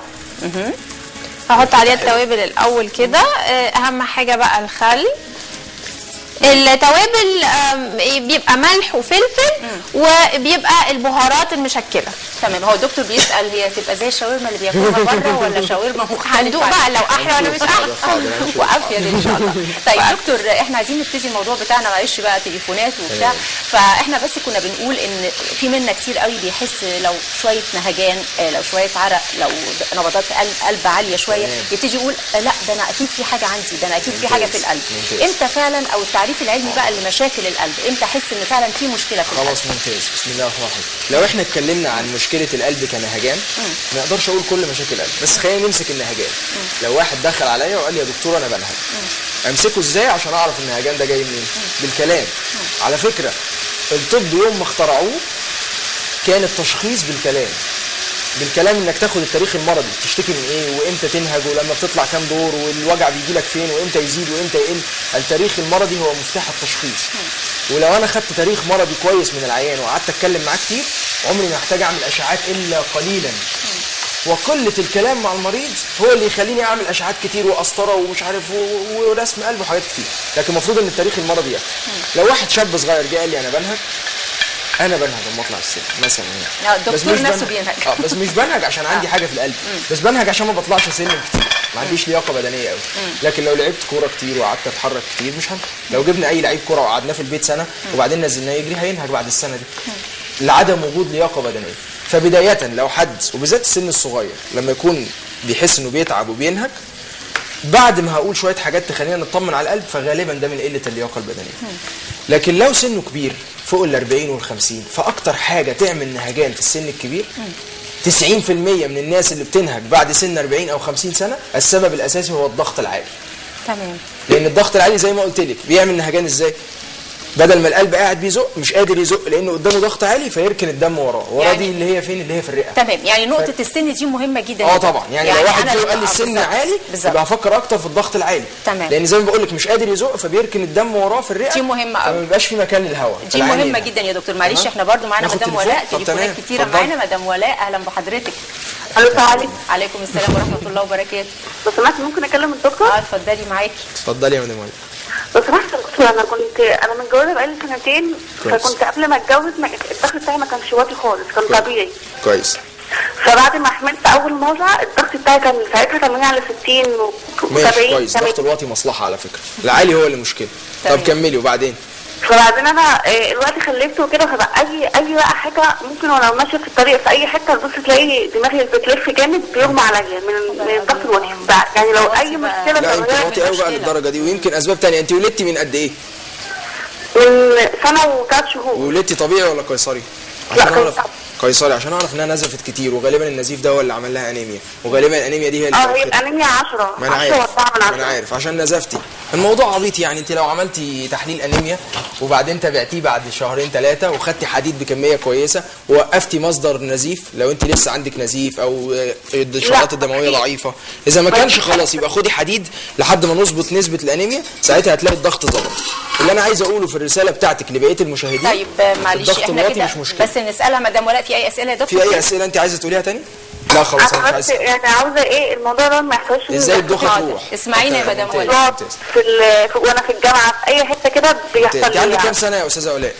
هحط عليها التوابل الاول كده آه، اهم حاجه بقى الخل التوابل آم، بيبقى ملح وفلفل وبيبقى البهارات المشكله تمام هو الدكتور بيسأل هي تبقى زي الشاورما اللي بياكلوها بره ولا شاورما مختلفة هندوق بقى لو احلى ولا مش احلى وافيد ان شاء الله طيب دكتور احنا عايزين نبتدي الموضوع بتاعنا معلش بقى تليفونات وبتاع فاحنا بس كنا بنقول ان في منا كتير قوي بيحس لو شويه نهجان آه، لو شويه عرق لو نبضات قلب, قلب عاليه شويه يبتدي يقول آه، لا ده انا اكيد في حاجه عندي ده انا اكيد في حاجه في القلب ممتاز. امتى فعلا او التعريف العلمي بقى لمشاكل القلب امتى احس ان فعلا في مشكله في القلب خلاص ممتاز بسم الله الرحمن الرحيم لو احنا اتكلمنا عن مشكله القلب كنهجان ما اقدرش اقول كل مشاكل القلب بس خلينا نمسك النهجان لو واحد دخل عليا وقال لي يا دكتور انا بنهج امسكه ازاي عشان اعرف النهجان ده جاي منين بالكلام على فكره الطب يوم ما اخترعوه كان التشخيص بالكلام بالكلام انك تاخد التاريخ المرضي تشتكي من ايه وامتى تنهج ولما بتطلع كام دور والوجع بيجي لك فين وامتى يزيد وامتى يقل التاريخ المرضي هو مفتاح التشخيص ولو انا خدت تاريخ مرضي كويس من العيان وقعدت اتكلم معاه كتير عمري ما احتاج اعمل اشعاعات الا قليلا وقله الكلام مع المريض هو اللي يخليني اعمل اشعاعات كتير وقسطره ومش عارف و- و- ورسم قلب وحاجات كتير لكن المفروض ان التاريخ المرضي يكفي لو واحد شاب صغير جه قال لي انا بنهج انا بنهج لما اطلع السلم مثلا يعني آه، الدكتور بس مش نفسه بنهج- بينهج. اه بس مش بنهج عشان عندي حاجه في القلب بس بنهج عشان ما بطلعش سلم كتير ما عنديش لياقه بدنيه قوي لكن لو لعبت كوره كتير وقعدت اتحرك كتير مش هنهج لو جبنا اي لعيب كوره وقعدناه في البيت سنه وبعدين نزلناه يجري هينهج بعد السنه دي لعدم وجود لياقه بدنيه فبدايه لو حد وبالذات السن الصغير لما يكون بيحس انه بيتعب وبينهج بعد ما هقول شويه حاجات تخلينا نطمن على القلب فغالبا ده من قله اللياقه البدنيه لكن لو سنه كبير فوق ال 40 وال 50 فاكتر حاجه تعمل نهجان في السن الكبير 90% من الناس اللي بتنهج بعد سن 40 او 50 سنه السبب الاساسي هو الضغط العالي تمام لان الضغط العالي زي ما قلت لك بيعمل نهجان ازاي بدل ما القلب قاعد بيزق مش قادر يزق لانه قدامه ضغط عالي فيركن الدم وراه وراه يعني- دي اللي هي فين اللي هي في الرئه تمام يعني نقطة السن دي مهمة جدا اه طبعا يعني, لو واحد أنا جه لما- وقال لي آه، السن بالظبط. عالي بالظبط يبقى هفكر اكتر في الضغط العالي تمام. لان زي ما بقول لك مش قادر يزق فبيركن الدم وراه في الرئه دي مهمة فما أوي. بيبقاش في مكان للهواء دي فالعين مهمة ينهج. جدا يا دكتور معلش تمام. احنا برضو معانا ناخد مدام تليفون؟ ولاء طب تليفونات تمام. كتيرة اتفضل. معانا مدام ولاء اهلا بحضرتك الو السلام عليكم عليكم السلام ورحمة الله وبركاته لو سمحت ممكن اكلم الدكتور اه اتفضلي معاكي اتفضلي يا مدام ولاء لو سمحت يا دكتور انا كنت انا متجوزه بقالي سنتين كويس. فكنت قبل ما اتجوز ما- الضغط بتاعي ما كانش واطي خالص كان كويس. طبيعي كويس فبعد ما حملت اول مره الضغط بتاعي كان ساعتها 80 على 60 و ماشي 70 كويس ضغط الواطي مصلحه على فكره العالي هو اللي مشكله طب تمام. كملي وبعدين فبعدين انا آه، الوقت خلفت وكده فبقى اي اي بقى حاجه ممكن وانا ماشيه في الطريق في اي حته تبص تلاقي دماغي بتلف جامد بيغمى عليا من من الضغط الواطي بقى يعني لو اي مشكله لا انت صغيرة واطي قوي بقى مشكلة. للدرجه دي ويمكن اسباب تانية انت ولدتي من قد ايه من سنه وثلاث شهور وولدتي طبيعي ولا قيصري لا، عشان اعرف قيصري. قيصري عشان اعرف انها نزفت كتير وغالبا النزيف ده هو اللي عمل لها انيميا وغالبا الانيميا دي هي اللي اه هي فوقتها. انيميا 10 ما انا 10 عارف و4 من ما انا 10 عارف عشان نزفتي الموضوع عبيط يعني انت لو عملتي تحليل انيميا وبعدين تابعتيه بعد شهرين ثلاثه وخدتي حديد بكميه كويسه ووقفتي مصدر نزيف لو انت لسه عندك نزيف او آه، الشعرات الدمويه ضعيفه اذا ما كانش خلاص يبقى خدي حديد لحد ما نظبط نسبه الانيميا ساعتها هتلاقي الضغط ظبط اللي انا عايز اقوله في الرساله بتاعتك لبقيه المشاهدين طيب آه، معلش الضغط احنا الواطي كده مش مشكله بس نسألها مدام ولاء في اي اسئلة يا دكتور في اي اسئله انت عايزه تقوليها تاني لا خلاص انا مش انا عايز بس يعني عاوزه ايه الموضوع ده ما يحصلش ازاي الضغط حاضر. يروح اسمعينا يا مدام ممتاز، ولاء. ممتاز. في, ال- في وانا في الجامعه في اي حته كده بيحصل انت لي عندك كام يعني. سنه يا استاذه ولاء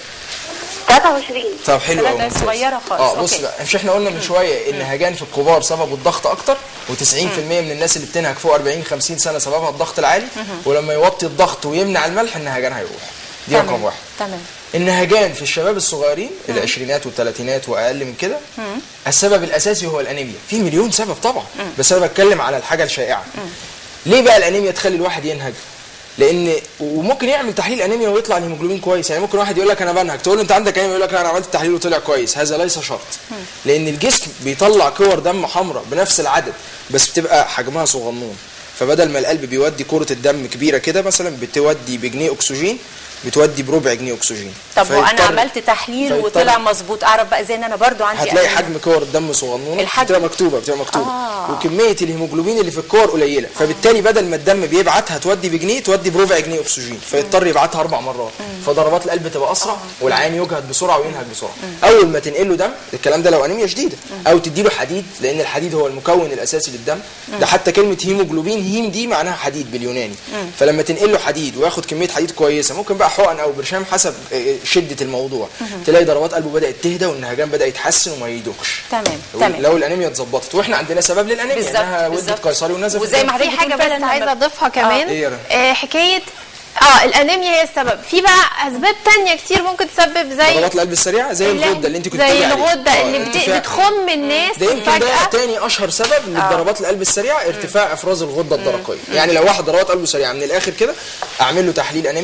23 طب حلو ثلاثة قوي ممتاز. صغيرة خالص، اه بص أوكي. بقى مش احنا قلنا من شويه ان هجان في الكبار سببه الضغط اكتر و90% من الناس اللي بتنهج فوق 40 50 سنه سببها الضغط العالي ولما يوطي الضغط ويمنع الملح النهجان هيروح دي رقم تمام واحد تمام النهجان في الشباب الصغيرين العشرينات والثلاثينات واقل من كده السبب الاساسي هو الانيميا في مليون سبب طبعا بس انا بتكلم على الحاجه الشائعه ليه بقى الانيميا تخلي الواحد ينهج لان وممكن يعمل تحليل انيميا ويطلع الهيموجلوبين كويس يعني ممكن واحد يقول لك انا بنهج تقول له انت عندك انيميا يقول لك لا، انا عملت التحليل وطلع كويس هذا ليس شرط لان الجسم بيطلع كور دم حمراء بنفس العدد بس بتبقى حجمها صغنون فبدل ما القلب بيودي كرة الدم كبيرة كده مثلا بتودي بجنيه أكسجين بتودي بربع جنيه أكسجين طب وانا فيضطر- عملت تحليل فيضطر- وطلع مظبوط اعرف بقى زي ان انا برضو عندي هتلاقي أنيميا. حجم كور الدم صغنونه الحجم. بتبقى مكتوبه بتبقى مكتوبه آه. وكميه الهيموجلوبين اللي في الكور قليله فبالتالي بدل ما الدم بيبعتها تودي بجنيه تودي بربع جنيه اكسجين فيضطر يبعتها اربع مرات فضربات القلب تبقى اسرع والعين يجهد بسرعه وينهج بسرعه اول ما تنقل له دم الكلام ده لو انيميا شديده او تدي له حديد لان الحديد هو المكون الاساسي للدم ده حتى كلمه هيموجلوبين هيم دي معناها حديد باليوناني فلما تنقل له حديد وياخد كميه حديد كويسه ممكن بقى حقن او برشام حسب آه، شده الموضوع تلاقي ضربات قلبه بدات تهدى والنهجان بدا يتحسن وما يدوخش تمام لو- تمام لو الانيميا اتظبطت واحنا عندنا سبب للانيميا بالظبط، انها ولدت بالظبط. قيصري ونزفت وزي ما دم. حضرتك في حاجه بتقول فعلاً بس عايزه لما- اضيفها كمان إيه يا رنا؟ آه حكايه اه الانيميا هي السبب في بقى اسباب تانية كتير ممكن تسبب زي ضربات القلب السريعه زي اللي- الغده اللي انت كنت زي بتقولي عليها. الغده آه، اللي بت- ارتفاع- بتخم الناس ده يمكن ده فجاه تاني اشهر سبب لضربات القلب السريعه ارتفاع افراز الغده الدرقيه يعني لو واحد ضربات قلبه سريعه من الاخر كده اعمل له تحليل انيميا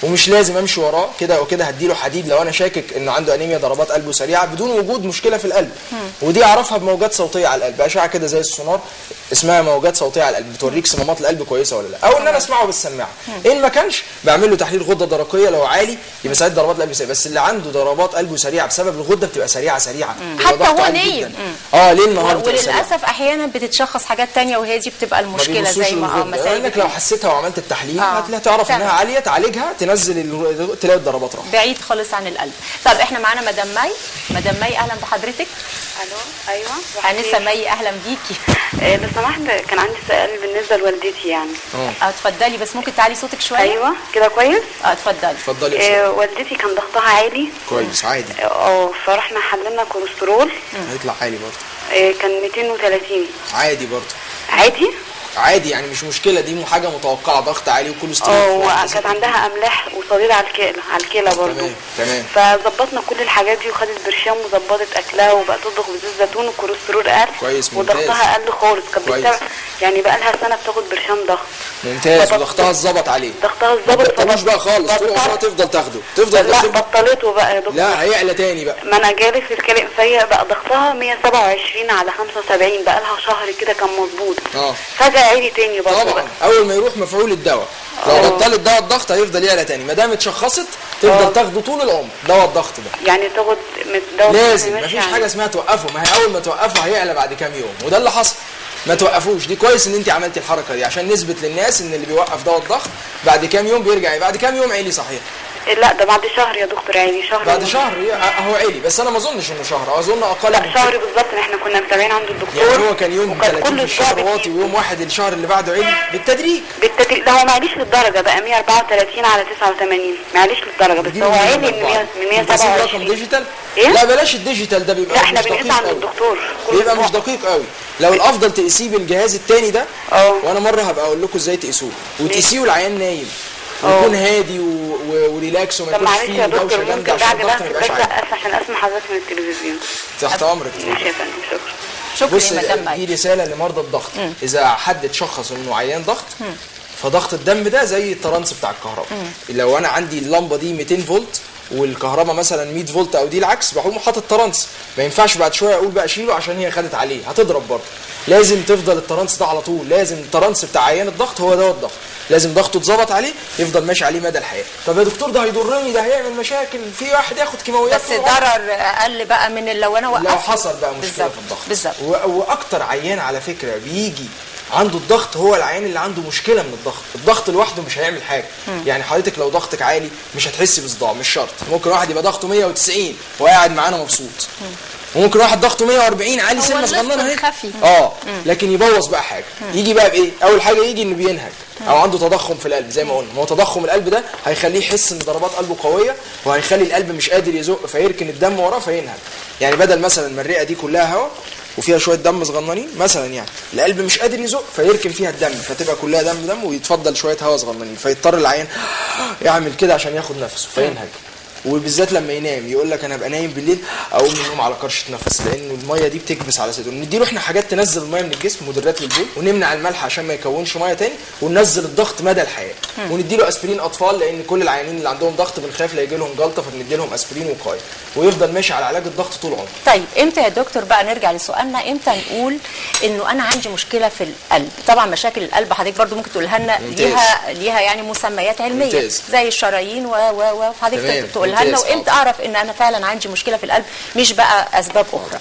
ومش لازم امشي وراه كده او كده هديله حديد لو انا شاكك انه عنده انيميا ضربات قلبه سريعه بدون وجود مشكله في القلب ودي اعرفها بموجات صوتيه على القلب اشعه كده زي السونار اسمها موجات صوتيه على القلب بتوريك صمامات القلب كويسه ولا لا او ان انا اسمعه بالسماعه ان ما كانش بعمل له تحليل غده درقيه لو عالي يبقى ساعات ضربات القلب سريعه بس اللي عنده ضربات قلبه سريعه بسبب الغده بتبقى سريعه سريعه بيبقى حتى ضغطه هو عالي نايم. جداً. اه ليل نهار بتبقى سريعة. وللاسف احيانا بتتشخص حاجات تانية وهي دي بتبقى ما المشكله بيبصوش زي ما اه للغدة. مسائل لانك لو حسيتها وعملت التحليل آه. هتلاقي تعرف انها تمام. عاليه تعالجها تنزل ال- تلاقي الضربات راحت بعيد خالص عن القلب طب احنا معانا مدام مي مدام مي اهلا بحضرتك الو ايوه انسه مي اهلا بيكي آه، لو سمحت كان عندي سؤال بالنسبه لوالدتي يعني اه اتفضلي بس ممكن تعلي صوتك شويه ايوه كده كويس اه اتفضلي اتفضلي يا آه، والدتي كان ضغطها عالي كويس عادي اه فرحنا حللنا كوليسترول هيطلع عالي برضه آه، كان 230 عادي برضه عادي عادي يعني مش مشكله دي حاجه متوقعه ضغط عالي وكوليسترول اه وكانت عندها املاح وصديد على الكلى على الكلى برضه تمام تمام فظبطنا كل الحاجات دي وخدت برشام وظبطت اكلها وبقت تطبخ بزيت زيتون والكوليسترول قل كويس، ممتاز. وضغطها قل خالص كانت كويس. بتتابع يعني بقى لها سنه بتاخد برشام ضغط ممتاز ظبط- وضغطها اتظبط عليه ضغطها ما اتظبط تبطلوش بقى خالص طول عمرها تفضل تاخده تفضل لا تفضل بطلته بقى يا دكتور لا هيعلى تاني بقى ما انا جالي في الكلام فهي بقى ضغطها 127 على 75 بقى لها شهر كده كان مظبوط اه فجأة عالي تاني برضه طبعا بقى اول ما يروح مفعول الدواء لو اه. بطلت دواء الضغط هيفضل يعلى تاني ما دام اتشخصت تفضل تاخده طول العمر دواء الضغط ده يعني تاخد من دواء لازم ماشي مفيش يعني. حاجه اسمها توقفه ما هي اول ما توقفه هيعلى بعد كام يوم وده اللي حصل ما توقفوش دي كويس ان انت عملتي الحركه دي عشان نثبت للناس ان اللي بيوقف دواء الضغط بعد كام يوم بيرجع بعد كام يوم عالي صحيح لا ده بعد شهر يا دكتور عالي شهر بعد ونص. شهر ي- هو عالي بس انا ما اظنش انه شهر اظن اقل لا من شهر بالظبط إن احنا كنا متابعين عند الدكتور يعني هو كان يوم وكان 30 في كل الشهر أسبوع واطي ويوم واحد الشهر اللي بعده عالي بالتدريج بالتدريج ده هو معليش للدرجة بقى 134 على 89 معليش للدرجة بس بيجيبوا هو من عالي من الأربعة. 100 من انت سيب رقم 127 ديجيتال إيه؟ لا بلاش الديجيتال ده بيبقى لا احنا مش بنقيس دقيق عند قوي. الدكتور كل بيبقى مش أسبوع. دقيق قوي لو الافضل تقيسيه بالجهاز التاني ده اه وانا مره هبقى اقول لكم ازاي تقيسوه وتقيسيه والعيان نايم اه. ويكون هادي و... و... وريلاكس وما طب يكونش معلش فيه يا دكتور دوشه ممكن جامده عشان بعد الضغط بقى ما يبقاش بس عالي أقف عشان اسمع حضرتك من التلفزيون تحت امرك ماشي يا فندم شكرا شكرا بص يا مدام مي دي رساله لمرضى الضغط اذا حد اتشخص انه عيان ضغط فضغط الدم ده زي الترانس بتاع الكهرباء لو انا عندي اللمبه دي 200 فولت والكهرباء مثلا 100 فولت او دي العكس بقوم حاطط ترانس ما ينفعش بعد شويه اقول بقى شيله عشان هي خدت عليه هتضرب برضه لازم تفضل الترانس ده على طول لازم الترانس بتاع عيان الضغط هو ده الضغط لازم ضغطه اتظبط عليه يفضل ماشي عليه مدى الحياه طب يا دكتور ده هيضرني ده هيعمل مشاكل في واحد ياخد كيماويات بس طول عمره. ضرر اقل بقى من اللي لو انا وقفت لو حصل بقى مشكله بالظبط في الضغط بالظبط و- واكتر عيان على فكره بيجي عنده الضغط هو العيان اللي عنده مشكله من الضغط الضغط لوحده مش هيعمل حاجه يعني حضرتك لو ضغطك عالي مش هتحسي بصداع مش شرط ممكن واحد يبقى ضغطه 190 وقاعد معانا مبسوط وممكن واحد ضغطه 140 عالي هو سنه النصف صغننه اهي الخفي. اه لكن يبوظ بقى حاجه يجي بقى بايه اول حاجه يجي انه بينهج او عنده تضخم في القلب زي ما قلنا ما هو تضخم القلب ده هيخليه يحس ان ضربات قلبه قويه وهيخلي القلب مش قادر يزق فيركن الدم وراه فينهج يعني بدل مثلا ما الرئه دي كلها هواء وفيها شويه دم صغننين مثلا يعني القلب مش قادر يزق فيركن فيها الدم فتبقى كلها دم دم ويتفضل شويه هواء صغننين فيضطر العيان يعمل كده عشان ياخد نفسه فينهج وبالذات لما ينام يقول لك انا ابقى نايم بالليل اقوم من النوم على كرشه نفس لان الميه دي بتكبس على صدره نديله احنا حاجات تنزل الميه من الجسم مدرات للبول ونمنع الملح عشان ما يكونش ميه تاني وننزل الضغط مدى الحياه ونديله اسبرين اطفال لان كل العيانين اللي عندهم ضغط بنخاف لا يجي لهم جلطه فبندي لهم اسبرين وقايه ويفضل ماشي على علاج الضغط طول عمره طيب امتى يا دكتور بقى نرجع لسؤالنا امتى نقول انه انا عندي مشكله في القلب طبعا مشاكل القلب حضرتك برضو ممكن تقولها لنا ممتاز. ليها ليها يعني مسميات علميه ممتاز. زي الشرايين و و و تمام، وحضرتك تقولها لنا ممتاز، وامتى حاضر. اعرف ان انا فعلا عندي مشكله في القلب مش بقى اسباب اخرى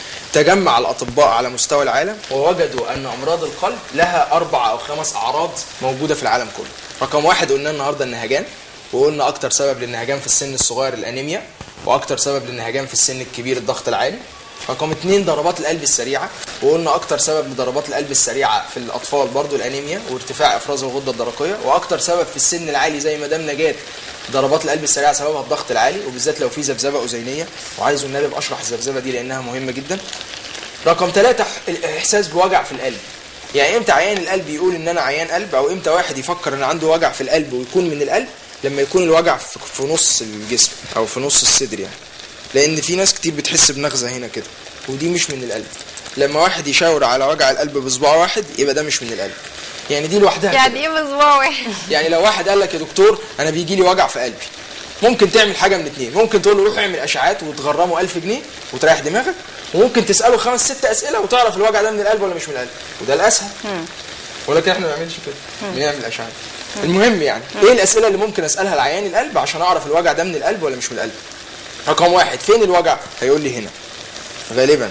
تجمع الأطباء على مستوى العالم ووجدوا أن أمراض القلب لها أربع أو خمس أعراض موجودة في العالم كله رقم واحد قلنا النهاردة النهجان وقلنا أكتر سبب للنهجان في السن الصغير الأنيميا وأكتر سبب للنهجان في السن الكبير الضغط العالي رقم اتنين ضربات القلب السريعة وقلنا أكتر سبب لضربات القلب السريعة في الأطفال برضو الأنيميا وارتفاع إفراز الغدة الدرقية وأكتر سبب في السن العالي زي مدام نجاة ضربات القلب السريعة سببها الضغط العالي وبالذات لو في ذبذبة أذينية وعايز النبي أبقى أشرح الذبذبة دي لأنها مهمة جدا رقم ثلاثة الإحساس بوجع في القلب يعني امتى عيان القلب يقول ان انا عيان قلب او امتى واحد يفكر ان عنده وجع في القلب ويكون من القلب لما يكون الوجع في في نص الجسم او في نص الصدر يعني لان في ناس كتير بتحس بنغزه هنا كده ودي مش من القلب لما واحد يشاور على وجع القلب بصباع واحد يبقى ده مش من القلب يعني دي لوحدها كده. يعني ايه باسبوع واحد يعني لو واحد قال لك يا دكتور انا بيجي لي وجع في قلبي ممكن تعمل حاجه من اتنين ممكن تقول له روح اعمل اشعاعات وتغرمه 1000 جنيه وتريح دماغك وممكن تساله خمس ست اسئله وتعرف الوجع ده من القلب ولا مش من القلب وده الاسهل ولكن احنا ما بنعملش كده بنعمل اشعاعات المهم يعني ايه الاسئله اللي ممكن اسالها لعيان القلب عشان اعرف الوجع ده من القلب ولا مش من القلب رقم واحد فين الوجع هيقول لي هنا غالبا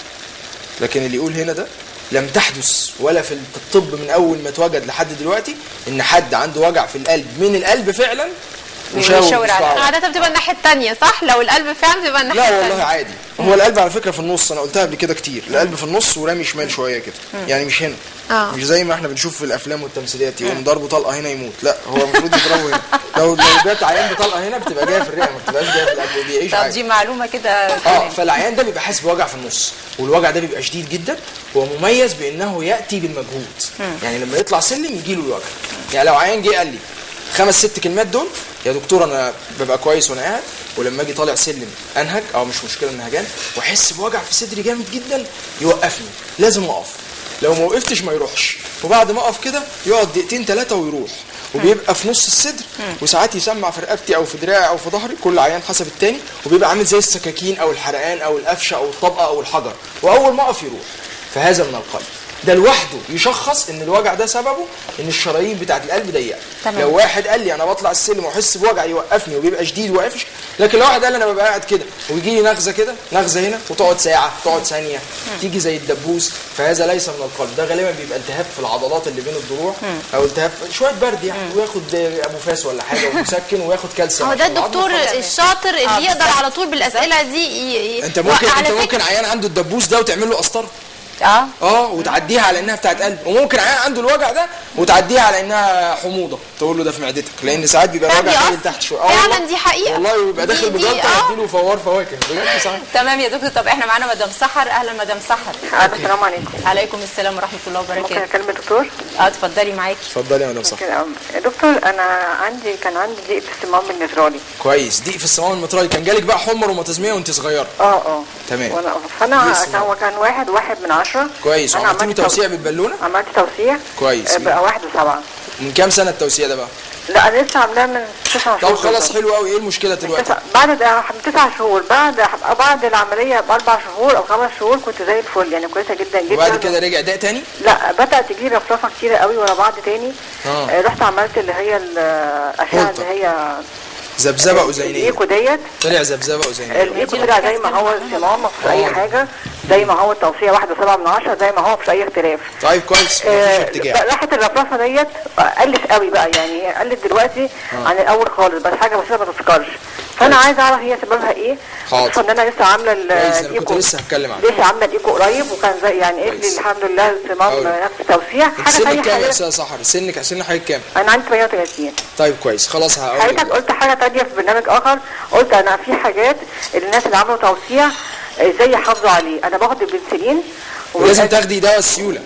لكن اللي يقول هنا ده لم تحدث ولا في الطب من اول ما اتوجد لحد دلوقتي ان حد عنده وجع في القلب من القلب فعلا وشاور ويشاور على بإصبعه. عادة بتبقى الناحية التانية صح؟ لو القلب فعلا بتبقى الناحية لا التانية والله عادي هو القلب على فكره في النص انا قلتها قبل كده كتير القلب في النص ورامي شمال شويه كده يعني مش هنا اه. مش زي ما احنا بنشوف في الافلام والتمثيليات يقوم ضربه طلقه هنا يموت لا هو المفروض يضربه هنا لو لو جت عيان بطلقه هنا بتبقى جايه في الرئه ما بتبقاش جايه في القلب وبيعيش طب عادي دي معلومه كده اه تمام. فالعيان ده بيبقى حاسس بوجع في النص والوجع ده بيبقى شديد جدا ومميز بانه ياتي بالمجهود يعني لما يطلع سلم يجي له الوجع يعني لو عيان جه قال لي خمس ست كلمات دول يا دكتور انا ببقى كويس وانا قاعد ولما اجي طالع سلم انهج او مش مشكله انهجان واحس بوجع في صدري جامد جدا يوقفني لازم اقف لو ما وقفتش ما يروحش وبعد ما اقف كده يقعد دقيقتين ثلاثه ويروح وبيبقى في نص الصدر وساعات يسمع في رقبتي او في دراعي او في ظهري كل عيان حسب التاني وبيبقى عامل زي السكاكين او الحرقان او القفشه او الطبقه او الحجر واول ما اقف يروح فهذا من القلب ده لوحده يشخص ان الوجع ده سببه ان الشرايين بتاعت القلب ضيقه تمام. لو واحد قال لي انا بطلع السلم واحس بوجع يوقفني وبيبقى شديد وقافش لكن لو واحد قال لي انا ببقى قاعد كده ويجي لي نغزه كده نغزه هنا وتقعد ساعه تقعد ثانيه تيجي زي الدبوس فهذا ليس من القلب ده غالبا بيبقى التهاب في العضلات اللي بين الضلوع او التهاب شويه برد يعني وياخد ابو فاس ولا حاجه ومسكن وياخد كالسيوم هو ده عشان العظم الدكتور يخلص. الشاطر اللي آه، يقدر بالظبط. على طول بالاسئله دي ي... ي... انت ممكن وعلى انت فكرة- ممكن عيان عنده الدبوس ده وتعمل له قسطره اه اه وتعديها على انها بتاعت قلب وممكن عيان عنده الوجع ده وتعديها على انها حموضه تقول له ده في معدتك لان ساعات بيبقى فعلا الوجع بيقف. نازل تحت شويه آه فعلا والله. دي حقيقة. والله ويبقى دي- داخل دي- بجلطه آه. يديله فوار فواكه بجد صحيح تمام يا دكتور طب احنا معانا مدام سحر اهلا مدام سحر السلام عليكم عليكم السلام ورحمه الله ممكن وبركاته اكلم الدكتور؟ اه اتفضلي معاكي اتفضلي يا مدام صح ممكن أم- يا دكتور انا عندي كان عندي ضيق في الصمام النفراني كويس ضيق في الصمام المترالي كان جالك بقى حمر وماتيزميه وانت صغيره اه اه تمام وانا فانا ضيق كان الصمام. هو كان واحد واحد من عشرة كويس انا وعملت له عملت توسيع تو- بالبالونه عملت توسيع كويس. آه، بقى واحد وسبعة من كام سنه التوسيع ده بقى لا انا لسه عاملاه من تسع شهور طب خلاص بالظبط. حلو قوي ايه المشكله دلوقتي تسع بعد ده من تسع شهور بعد بعد العمليه باربع شهور او خمس شهور كنت زي الفل يعني كويسه جدا جدا وبعد كده رجع ضيق تاني لا بدات تجيلي رفرفه كتيره قوي ورا بعض تاني آه. آه، رحت عملت اللي هي الاشعه هولتر. اللي هي ذبذبه اذينيه الايكو ديت طلع ذبذبه اذينيه الايكو طلع زي ما هو الصمام مفيش اي آه. حاجه زي ما هو التوصيه واحد وسبعة من عشرة زي ما هو مفيش اي اختلاف طيب كويس مفيش آه، ارتجاع راحت الرفرفه ديت آه، قلت قوي بقى يعني قلت دلوقتي عن الاول خالص بس حاجه بسيطه ما تذكرش فانا عايزه اعرف هي سببها ايه حاضر. خصوصا ان انا لسه عامله ال- كويس انا كنت الايكو لسه هتكلم عنه لسه عامله الايكو قريب وكان زي يعني قالت كويس. لي الحمد لله الصمام أوي. نفس التوسيع انت حاجه سنك ثانيه كام يا حضرتك استاذ سحر سنك سن حضرتك كام انا عندي 38 طيب كويس خلاص هقول حضرتك لك. قلت حاجه تانية في برنامج اخر قلت انا في حاجات الناس اللي عملوا توسيع آه، ازاي يحافظوا عليه انا باخد البنسلين ولازم تاخدي دواء السيوله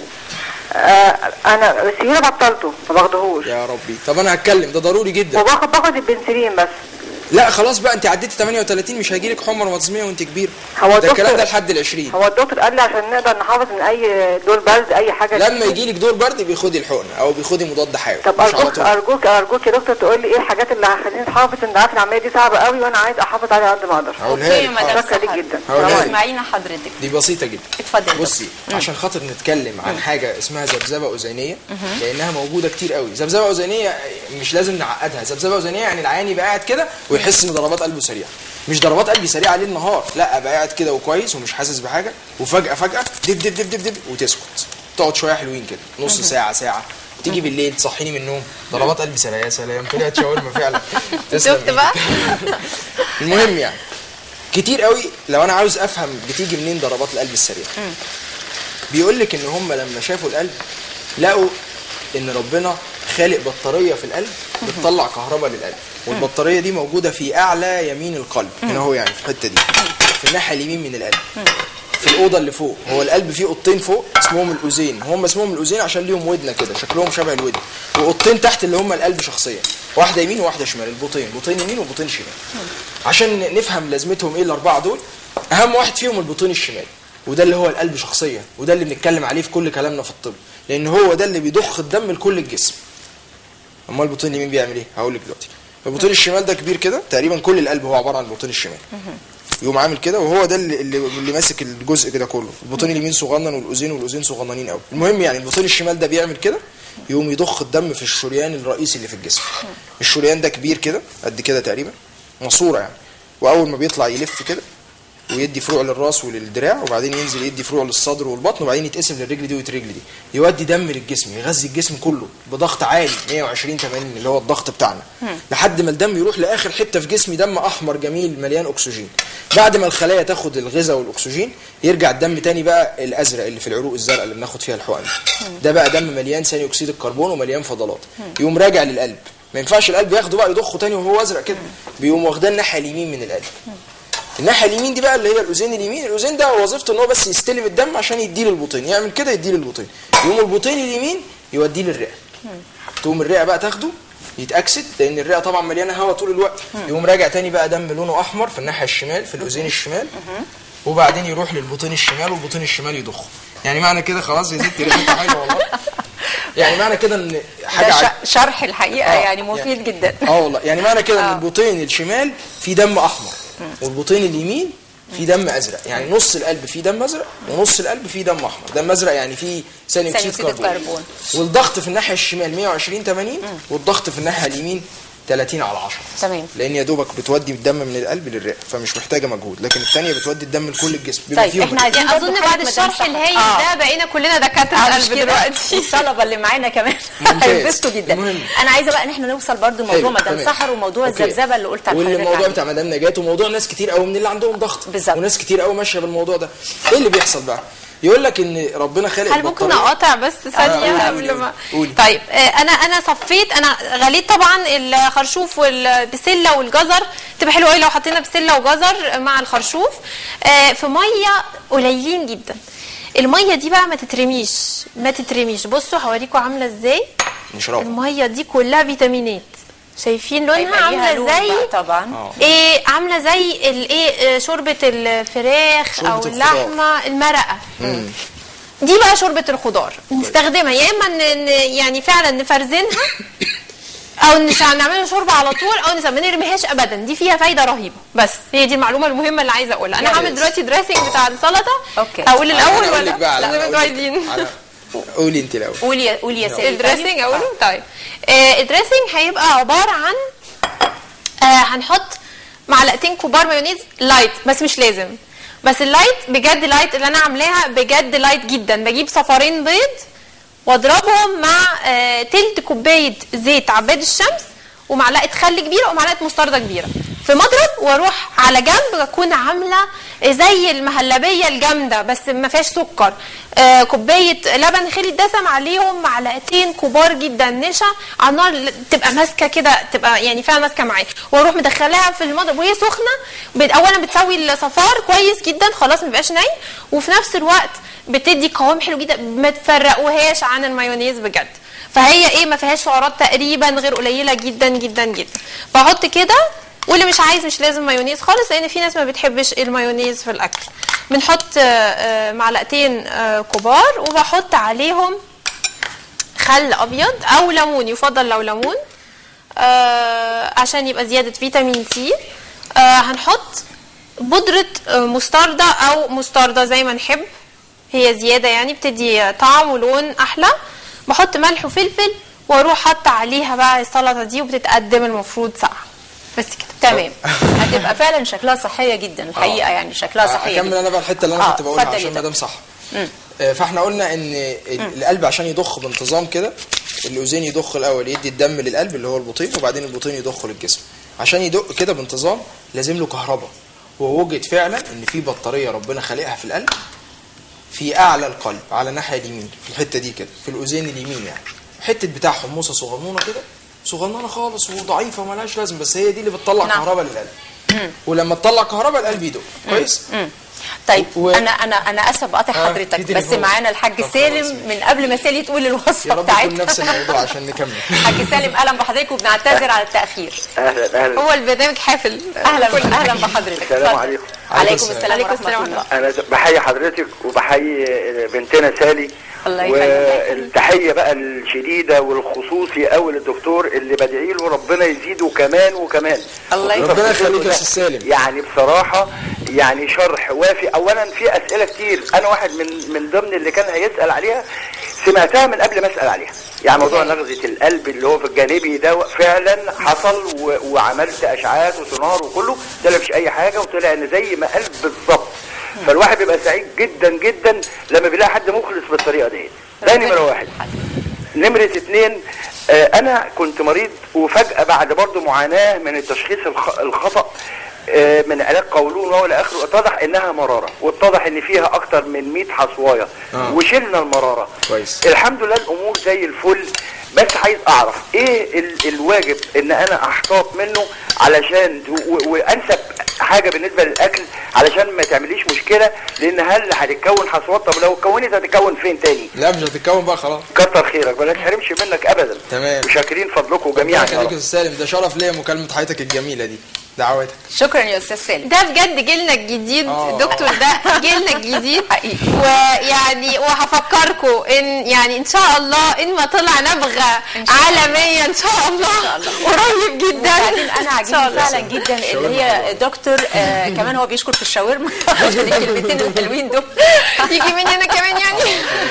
آه انا السيوله بطلته ما باخدهوش يا ربي طب انا هتكلم ده ضروري جدا وباخد باخد البنسلين بس لا خلاص بقى انت عديتي 38 مش هيجيلك حمر وماتزميه وانت كبير هو ده الدكتور- الكلام ده لحد ال 20 هو الدكتور قال لي عشان نقدر نحافظ من اي دور برد اي حاجه لما تيجي. يجيلك دور برد بيخدي الحقنه او بيخدي مضاد حيوي طب مش على ارجوك طول ارجوك ارجوك يا دكتور تقول لي ايه الحاجات اللي هتخليني احافظ ان عارف العمليه دي صعبه قوي وانا عايز احافظ عليها قد ما اقدر هقولها اوكي لك مدام حاضر. شكرا ليك سحر جدا. هقولها لك. اسمعينا حضرتك دي بسيطه جدا اتفضل يا دكتور. بصي عشان خاطر نتكلم عن حاجه اسمها ذبذبه اذينيه لانها موجوده كتير قوي ذبذبه اذينيه مش لازم نعقدها ذبذبه اذينيه يعني العيان يبقى قاعد كده ويحس ان ضربات قلبه سريعه مش ضربات قلبي سريعه ليل نهار لا ابقى قاعد كده وكويس ومش حاسس بحاجه وفجاه فجاه دب دب دب دب دب وتسكت تقعد شويه حلوين كده نص ساعه ساعه تيجي بالليل تصحيني من النوم ضربات قلبي سريعه يا سلام طلعت شاورما فعلا تسلم شفت بقى المهم يعني كتير قوي لو انا عاوز افهم بتيجي منين ضربات القلب السريعه بيقول لك ان هم لما شافوا القلب لقوا ان ربنا خالق بطاريه في القلب بتطلع كهرباء للقلب والبطاريه دي موجوده في اعلى يمين القلب هنا هو يعني في الحته دي في الناحيه اليمين من القلب في الاوضه اللي فوق هو القلب فيه اوضتين فوق اسمهم الاذين هم اسمهم الاذين عشان ليهم ودنه كده شكلهم شبه الودن واوضتين تحت اللي هم القلب شخصيا واحده يمين وواحده شمال البطين بطين يمين وبطين شمال عشان نفهم لازمتهم ايه الاربعه دول اهم واحد فيهم البطين الشمال وده اللي هو القلب شخصيا وده اللي بنتكلم عليه في كل كلامنا في الطب لان هو ده اللي بيضخ الدم لكل الجسم امال البطين اليمين بيعمل ايه هقول لك دلوقتي البطين الشمال ده كبير كده تقريبا كل القلب هو عباره عن البطين الشمال يقوم عامل كده وهو ده اللي, اللي, اللي ماسك الجزء كده كله البطين اليمين صغنن والاذين والاذين صغننين قوي المهم يعني البطين الشمال ده بيعمل كده يقوم يضخ الدم في الشريان الرئيسي اللي في الجسم الشريان ده كبير كده قد كده تقريبا ماسوره يعني واول ما بيطلع يلف كده ويدي فروع للراس وللدراع وبعدين ينزل يدي فروع للصدر والبطن وبعدين يتقسم للرجل دي والرجل دي يودي دم للجسم يغذي الجسم كله بضغط عالي 120 80 اللي هو الضغط بتاعنا لحد ما الدم يروح لاخر حته في جسمي دم احمر جميل مليان اكسجين بعد ما الخلايا تاخد الغذاء والاكسجين يرجع الدم تاني بقى الازرق اللي في العروق الزرقاء اللي بناخد فيها الحقن ده بقى دم مليان ثاني اكسيد الكربون ومليان فضلات يقوم راجع للقلب ما ينفعش القلب ياخده بقى يضخه تاني وهو ازرق كده بيقوم واخداه الناحيه اليمين من القلب الناحيه اليمين دي بقى اللي هي الاذين اليمين الاذين ده وظيفته ان هو بس يستلم الدم عشان يديه للبطين يعمل كده يديه للبطين يقوم البطين اليمين يوديه للرئه تقوم الرئه بقى تاخده يتاكسد لان الرئه طبعا مليانه هواء طول الوقت يقوم راجع تاني بقى دم لونه احمر في الناحيه الشمال في الاذين الشمال وبعدين يروح للبطين الشمال والبطين الشمال يضخه يعني معنى كده خلاص يا ستي ريحتها حلوه والله يعني معنى كده ان حاجه ده عج- ش- شرح الحقيقه آه، يعني مفيد جدا اه والله يعني معنى كده ان آه. البطين الشمال فيه دم احمر والبطين اليمين فيه دم ازرق يعني نص القلب فيه دم ازرق ونص القلب فيه دم احمر دم ازرق يعني فيه ثاني ثاني اكسيد أكسيد كربون الكربون. والضغط في الناحيه الشمال 120 80 والضغط في الناحيه اليمين 30 على 10 تمام لان يا دوبك بتودي الدم من القلب للرئه فمش محتاجه مجهود لكن الثانيه بتودي الدم لكل الجسم بما طيب فيهم احنا عايزين يعني برضو اظن حاجة بعد مدام الشرح سحر. الهايل آه. ده بقينا كلنا دكاتره آه، مش قلب كده؟ دلوقتي الطلبه اللي معانا كمان ممتاز. هينبسطوا جدا المهم. انا عايزه بقى ان احنا نوصل برضو لموضوع حلو، مدام تمام. سحر وموضوع أوكي. الذبذبه اللي قلت على حضرتك والموضوع عليه. بتاع مدام نجاة وموضوع ناس كتير قوي من اللي عندهم ضغط بالظبط. وناس كتير قوي ماشيه بالموضوع ده ايه اللي بيحصل بقى يقول لك ان ربنا خالق هل ممكن البطارية- اقاطع بس قولي، ثانيه قولي، قبل ما قولي. طيب آه، انا انا صفيت انا غليت طبعا الخرشوف والبسله والجزر تبقى حلوه قوي لو حطينا بسله وجزر مع الخرشوف آه، في ميه قليلين جدا الميه دي بقى ما تترميش ما تترميش بصوا هوريكم عامله ازاي نشربها الميه دي كلها فيتامينات شايفين لونها هيبقى ليها عامله لون زي بقى طبعا ايه عامله زي الايه آه، شوربه الفراخ شوربة او الخضار. اللحمه المرقه دي بقى شوربه الخضار نستخدمها يا اما ن- ن- يعني فعلا نفرزنها او نش- نعملها شوربه على طول او نس- ما نرميهاش ابدا دي فيها فايده رهيبه بس هي دي المعلومه المهمه اللي عايزه اقولها انا يا هعمل ريت. دلوقتي دريسنج بتاع السلطه أوكي. اقول الاول أنا أقول لك ولا بقى على- لا أنا انتوا أقول لك عايزين على- قولي انت الاول قولي يا قولي يا سيدي الدريسنج اقوله طيب آه الدريسنج هيبقى عباره عن آه هنحط معلقتين كبار مايونيز لايت بس مش لازم بس اللايت بجد لايت اللي انا عاملاها بجد لايت جدا بجيب صفارين بيض واضربهم مع آه تلت كوبايه زيت عباد الشمس ومعلقه خل كبيره ومعلقه مستردة كبيره في مضرب واروح على جنب اكون عامله زي المهلبيه الجامده بس ما فيهاش سكر آه كوبايه لبن خالي الدسم عليهم معلقتين كبار جدا نشا على النار تبقى ماسكه كده تبقى يعني فعلا ماسكه معايا واروح مدخلاها في المضرب وهي سخنه بت- اولا بتسوي الصفار كويس جدا خلاص ما بيبقاش ني وفي نفس الوقت بتدي قوام حلو جدا ما تفرقوهاش عن المايونيز بجد فهي ايه ما فيهاش سعرات تقريبا غير قليله جدا جدا جدا بحط كده واللي مش عايز مش لازم مايونيز خالص لان في ناس ما بتحبش المايونيز في الاكل بنحط آه، آه، معلقتين آه، كبار وبحط عليهم خل ابيض او ليمون يفضل لو ليمون آه، عشان يبقى زياده فيتامين سي آه، هنحط بودره آه، مستردة او مستردة زي ما نحب هي زياده يعني بتدي طعم ولون احلى بحط ملح وفلفل واروح حاطه عليها بقى السلطه دي وبتتقدم المفروض ساقعه بس كده تمام هتبقى فعلا شكلها صحيه جدا الحقيقه يعني شكلها صحيه اكمل جدا. انا بقى الحته اللي انا آه، كنت بقولها اتفضل عشان يا مدام صح آه، فاحنا قلنا ان ال- القلب عشان يضخ بانتظام كده الاذين يضخ الاول يدي الدم للقلب اللي هو البطين وبعدين البطين يضخه للجسم عشان يدق كده بانتظام لازم له كهرباء ووجد فعلا ان في بطاريه ربنا خالقها في القلب في اعلى القلب على الناحيه اليمين في الحته دي كده في الاذين اليمين يعني حته بتاع حموصه صغنونه كده صغننه خالص وضعيفه وملهاش لازم بس هي دي اللي بتطلع نعم. كهرباء للقلب ولما تطلع كهرباء القلب يدق كويس طيب و- انا انا انا اسفه بقطع آه، حضرتك في بس تليفون. معانا الحاج طب خلاص، سالم من قبل ما سالي تقول يا الوصفه رب يكون نفس بتاعتها الموضوع عشان نكمل حاج سالم اهلا بحضرتك وبنعتذر على التاخير اهلا اهلا هو البرنامج حافل اهلا اهلا بحضرتك السلام اتفضل. عليكم عليكم السلام. السلام عليكم ورحمه السلام الله انا بحيي حضرتك وبحيي بنتنا سالي الله يخليك. والتحيه بقى الشديده والخصوصي قوي للدكتور اللي بدعي له ربنا يزيده كمان وكمان الله خصوصاً ربنا في سنه يخليك يا ده. أستاذ سالم. يعني بصراحه يعني شرح وافي اولا في اسئله كتير انا واحد من من ضمن اللي كان هيسال عليها سمعتها من قبل ما اسال عليها يعني موضوع نغزه القلب اللي هو في الجانبي ده فعلا حصل و... وعملت اشعاعات وسونار وكله طلع مفيش اي حاجه وطلع ان زي ما قال بالظبط فالواحد بيبقى سعيد جدا جدا لما بيلاقي حد مخلص بالطريقه ديت ده نمره واحد نمرة اتنين آه انا كنت مريض وفجأة بعد برضو معاناة من التشخيص الخ- الخطأ آه من علاج قولون والى اخره اتضح انها مرارة واتضح ان فيها اكتر من 100 حصواية آه. وشلنا المرارة كويس الحمد لله الامور زي الفل بس عايز اعرف ايه ال الواجب ان انا احتاط منه علشان و- وانسب حاجه بالنسبه للاكل علشان ما تعمليش مشكله لان هل هتتكون حصوات طب لو اتكونت هتتكون فين تاني لا مش هتتكون بقى خلاص كتر خيرك ما نتحرمش منك ابدا تمام وشاكرين فضلكم جميعا ربنا يا يخليك يا رب. استاذ سالم ده شرف ليا مكالمه حضرتك الجميله دي دعواتك شكرا يا استاذ سالم ده بجد جيلنا الجديد آه. الدكتور ده جيلنا الجديد حقيقي. ويعني وهفكركم ان يعني ان شاء الله ان ما طلع نبغه عالميه ان شاء الله قريب جدا وبعدين انا إن شاء عاجبني الله. فعلا جدا اللي هي دكتور آه كمان هو بيشكر في الشاورما عشان الكلمتين الحلوين دول يجي مني انا كمان يعني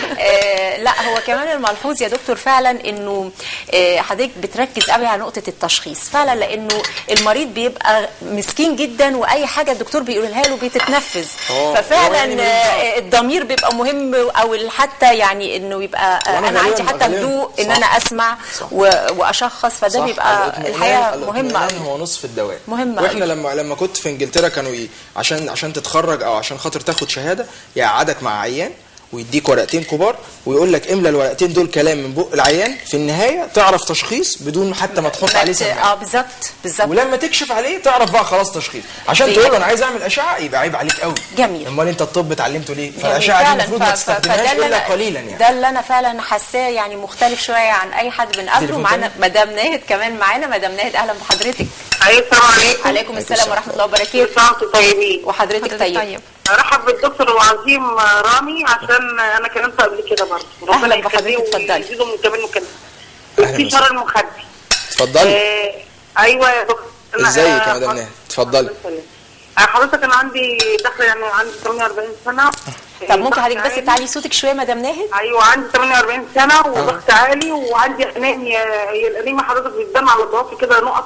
آه لا هو كمان الملحوظ يا دكتور فعلا انه آه حضرتك بتركز قوي على نقطه التشخيص فعلا لانه المريض بيبقى مسكين جدا واي حاجه الدكتور بيقولها له بتتنفذ آه. ففعلا يعني آه الضمير بيبقى مهم او حتى يعني انه يبقى آه وأنا انا غالباً- عندي حتى غالباً. هدوء ان صح. انا اسمع و- واشخص فده صح، بيبقى الاطمئنان- الحقيقه مهمه الاطمئنان قوي هو نصف الدواء مهمة واحنا أوي. لما لما كنت في انجلترا كانوا ايه عشان عشان تتخرج او عشان خاطر تاخد شهاده يقعدك مع عيان ويديك ورقتين كبار ويقول لك املى الورقتين دول كلام من بق العيان في النهايه تعرف تشخيص بدون حتى ما تحط عليه بت- سماعه اه بالظبط بالظبط ولما تكشف عليه تعرف بقى خلاص تشخيص عشان بي- تقول له انا عايز اعمل اشعه يبقى عيب عليك قوي جميل. امال انت الطب اتعلمته ليه جميل فالاشعه دي فعلاً. المفروض ف- ما ف- تستخدمهاش فده اللي الا أنا- قليلا يعني ده اللي انا فعلا حاساه يعني مختلف شويه عن اي حد بنقابله تليفون معانا تاني؟ مدام ناهد كمان معانا مدام ناهد اهلا بحضرتك ايوه السلام عليكم عليكم السلام ورحمه الله وبركاته كل سنه وانتم طيبين وحضرتك حضرتك طيب طيب ارحب بالدكتور العظيم رامي عشان انا كلمته قبل كده برضه أهلا ربنا بحضرتك، يخليه اتفضلي. ويزيده من كمان وكمان أهلا استشار وسهلا. المخدي اتفضلي آه ايوه يا دكتور أنا- ازيك يا آه، مدام ناهد اتفضلي آه، حضرتك انا عندي داخله يعني عندي 48 سنه طب ممكن ضغط حضرتك بس عالي. تعلي صوتك شويه مدام ناهد ايوه عندي 48 سنه وضغط عالي وعندي انيميا هي الانيميا حضرتك بتبان على ضوافري كده نقط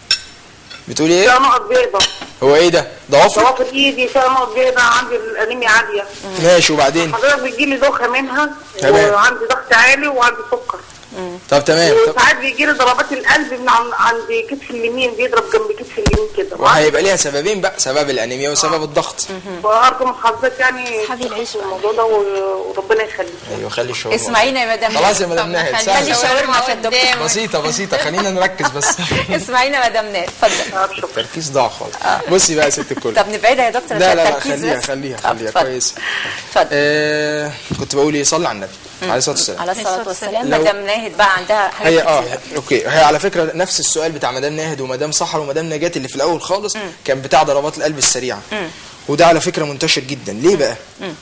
بتقولي فيها ايه نقط بيضاء هو ايه ده ضوافر ضوافر ايدي فيها نقط بيضاء عندي الانيميا عاليه ماشي وبعدين حضرتك بتجيلي دوخه منها تمام. وعندي ضغط عالي وعندي سكر طب تمام طب وساعات بيجيلي ضربات القلب من عن- عند كتف اليمين بيضرب جنب كتف اليمين كده وهيبقى ليها سببين بقى سبب الانيميا وسبب الضغط وارجو من حضرتك يعني أصحابي العيش بقى. الموضوع ده و- وربنا يخليك ايوه خلي الشاورما اسمعينا يا مدام خلاص يا ناهد مدام ناهد خلي سهل خلي الشاورما عشان الدكتور قدامك. بسيطة بسيطة خلينا نركز بس اسمعينا مدام ناهد اتفضل آه، شكرا تركيز ضاع خالص بصي بقى يا ست الكل طب نبعدها يا دكتور لا عشان لا لا التركيز خليها بس. خليها طب خليها اتفضل. كويس اتفضل آه كنت بقول ايه صلي على النبي عليه الصلاة والسلام على الصلاه والسلام لو- مدام ناهد بقى عندها حاجات هي اه كتير. اوكي هي على فكره نفس السؤال بتاع مدام ناهد ومدام سحر ومدام نجاة اللي في الاول خالص كان بتاع ضربات القلب السريعه وده على فكره منتشر جدا ليه بقى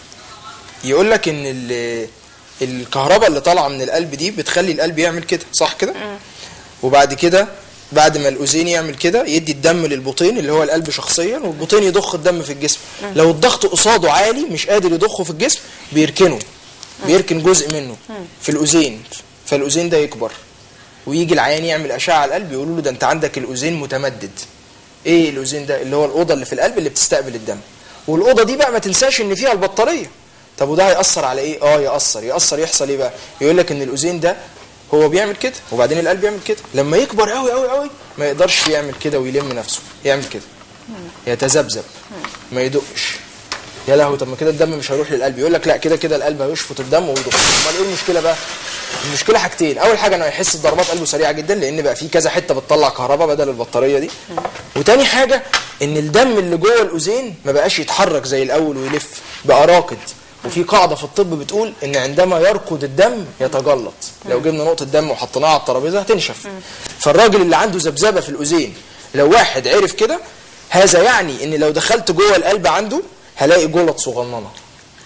يقول لك ان ال- الكهرباء اللي طالعه من القلب دي بتخلي القلب يعمل كده صح كده وبعد كده بعد ما الاذين يعمل كده يدي الدم للبطين اللي هو القلب شخصيا والبطين يضخ الدم في الجسم لو الضغط قصاده عالي مش قادر يضخه في الجسم بيركنه بيركن جزء منه في الاذين فالاذين ده يكبر ويجي العيان يعمل اشعه على القلب يقولوا له ده انت عندك الاذين متمدد ايه الاذين ده اللي هو الاوضه اللي في القلب اللي بتستقبل الدم والاوضه دي بقى ما تنساش ان فيها البطاريه طب وده هيأثر على ايه اه يأثر يأثر يحصل ايه بقى يقول لك ان الاذين ده هو بيعمل كده وبعدين القلب يعمل كده لما يكبر قوي قوي قوي ما يقدرش يعمل كده ويلم نفسه يعمل كده يتذبذب ما يدقش يا لهوي طب ما كده الدم مش هيروح للقلب يقول لك لا كده كده القلب هيشفط الدم ويضخ امال ايه المشكله بقى المشكله حاجتين اول حاجه انه يحس بضربات قلبه سريعه جدا لان بقى في كذا حته بتطلع كهرباء بدل البطاريه دي وتاني حاجه ان الدم اللي جوه الاذين ما بقاش يتحرك زي الاول ويلف بقى راكد وفي قاعده في الطب بتقول ان عندما يركض الدم يتجلط لو جبنا نقطه دم وحطيناها على الترابيزه هتنشف فالراجل اللي عنده ذبذبه في الاذين لو واحد عرف كده هذا يعني ان لو دخلت جوه القلب عنده هلاقي جلط صغننه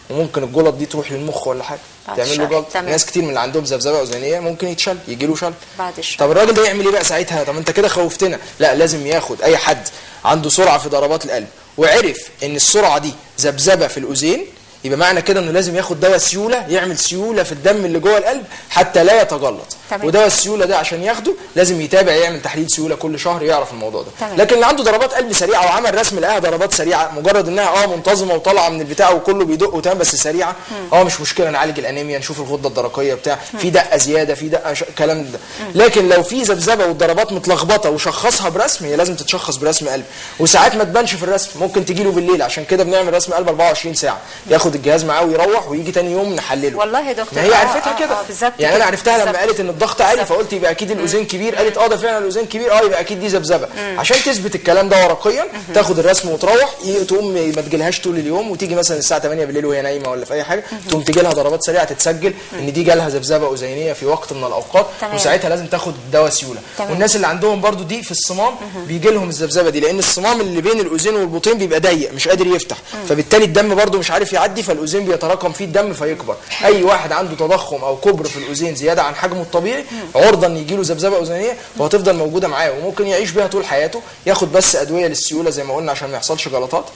وممكن الجلط دي تروح للمخ ولا حاجه بعد تعمل له الشر. جلط تمام. ناس كتير من اللي عندهم ذبذبه اذنيه ممكن يتشل يجي له شل بعد الشر طب الراجل ده يعمل ايه بقى ساعتها طب انت كده خوفتنا لا لازم ياخد اي حد عنده سرعه في ضربات القلب وعرف ان السرعه دي ذبذبه في الاذين يبقى معنى كده انه لازم ياخد دواء سيوله يعمل سيوله في الدم اللي جوه القلب حتى لا يتجلط تمام. ودواء السيوله ده عشان ياخده لازم يتابع يعمل تحليل سيوله كل شهر يعرف الموضوع ده تمام. لكن اللي عنده ضربات قلب سريعه وعمل رسم لقاها ضربات سريعه مجرد انها اه منتظمه وطالعه من البتاع وكله بيدق وتمام بس سريعه اه مش مشكله نعالج الانيميا نشوف الغده الدرقيه بتاع في دقه زياده في دقه ش... كلام ده لكن لو في ذبذبه والضربات متلخبطه وشخصها برسم هي لازم تتشخص برسم قلب وساعات ما تبانش في الرسم ممكن تجي له بالليل عشان كده بنعمل رسم قلب 24 ساعه ياخد الجهاز معاه ويروح ويجي تاني يوم نحلله والله يا دكتور ما هي آه، عرفتها آه، كده آه، بالظبط يعني انا كده، عرفتها لما بالظبط. قالت ان الضغط عالي فقلت يبقى اكيد الاذين كبير قالت اه ده فعلا الاذين كبير اه يبقى اكيد دي ذبذبه عشان تثبت الكلام ده ورقيا تاخد الرسم وتروح ي- تقوم ما تجيلهاش طول اليوم وتيجي مثلا الساعه 8 بالليل وهي نايمه ولا في اي حاجه تقوم تجي لها ضربات سريعه تتسجل ان دي جالها ذبذبه اذينيه في وقت من الاوقات تمام. وساعتها لازم تاخد دواء سيوله تمام. والناس اللي عندهم برضو ضيق في الصمام بيجي لهم الذبذبه دي لان الصمام اللي بين الاذين والبطين بيبقى ضيق مش قادر يفتح فبالتالي الدم برضو مش عارف يعدي فالاذين بيتراكم فيه الدم فيكبر اي واحد عنده تضخم او كبر في الاذين زياده عن حجمه الطبيعي عرضه ان يجي له ذبذبه اذنيه وهتفضل موجوده معاه وممكن يعيش بيها طول حياته ياخد بس ادويه للسيوله زي ما قلنا عشان ما يحصلش جلطات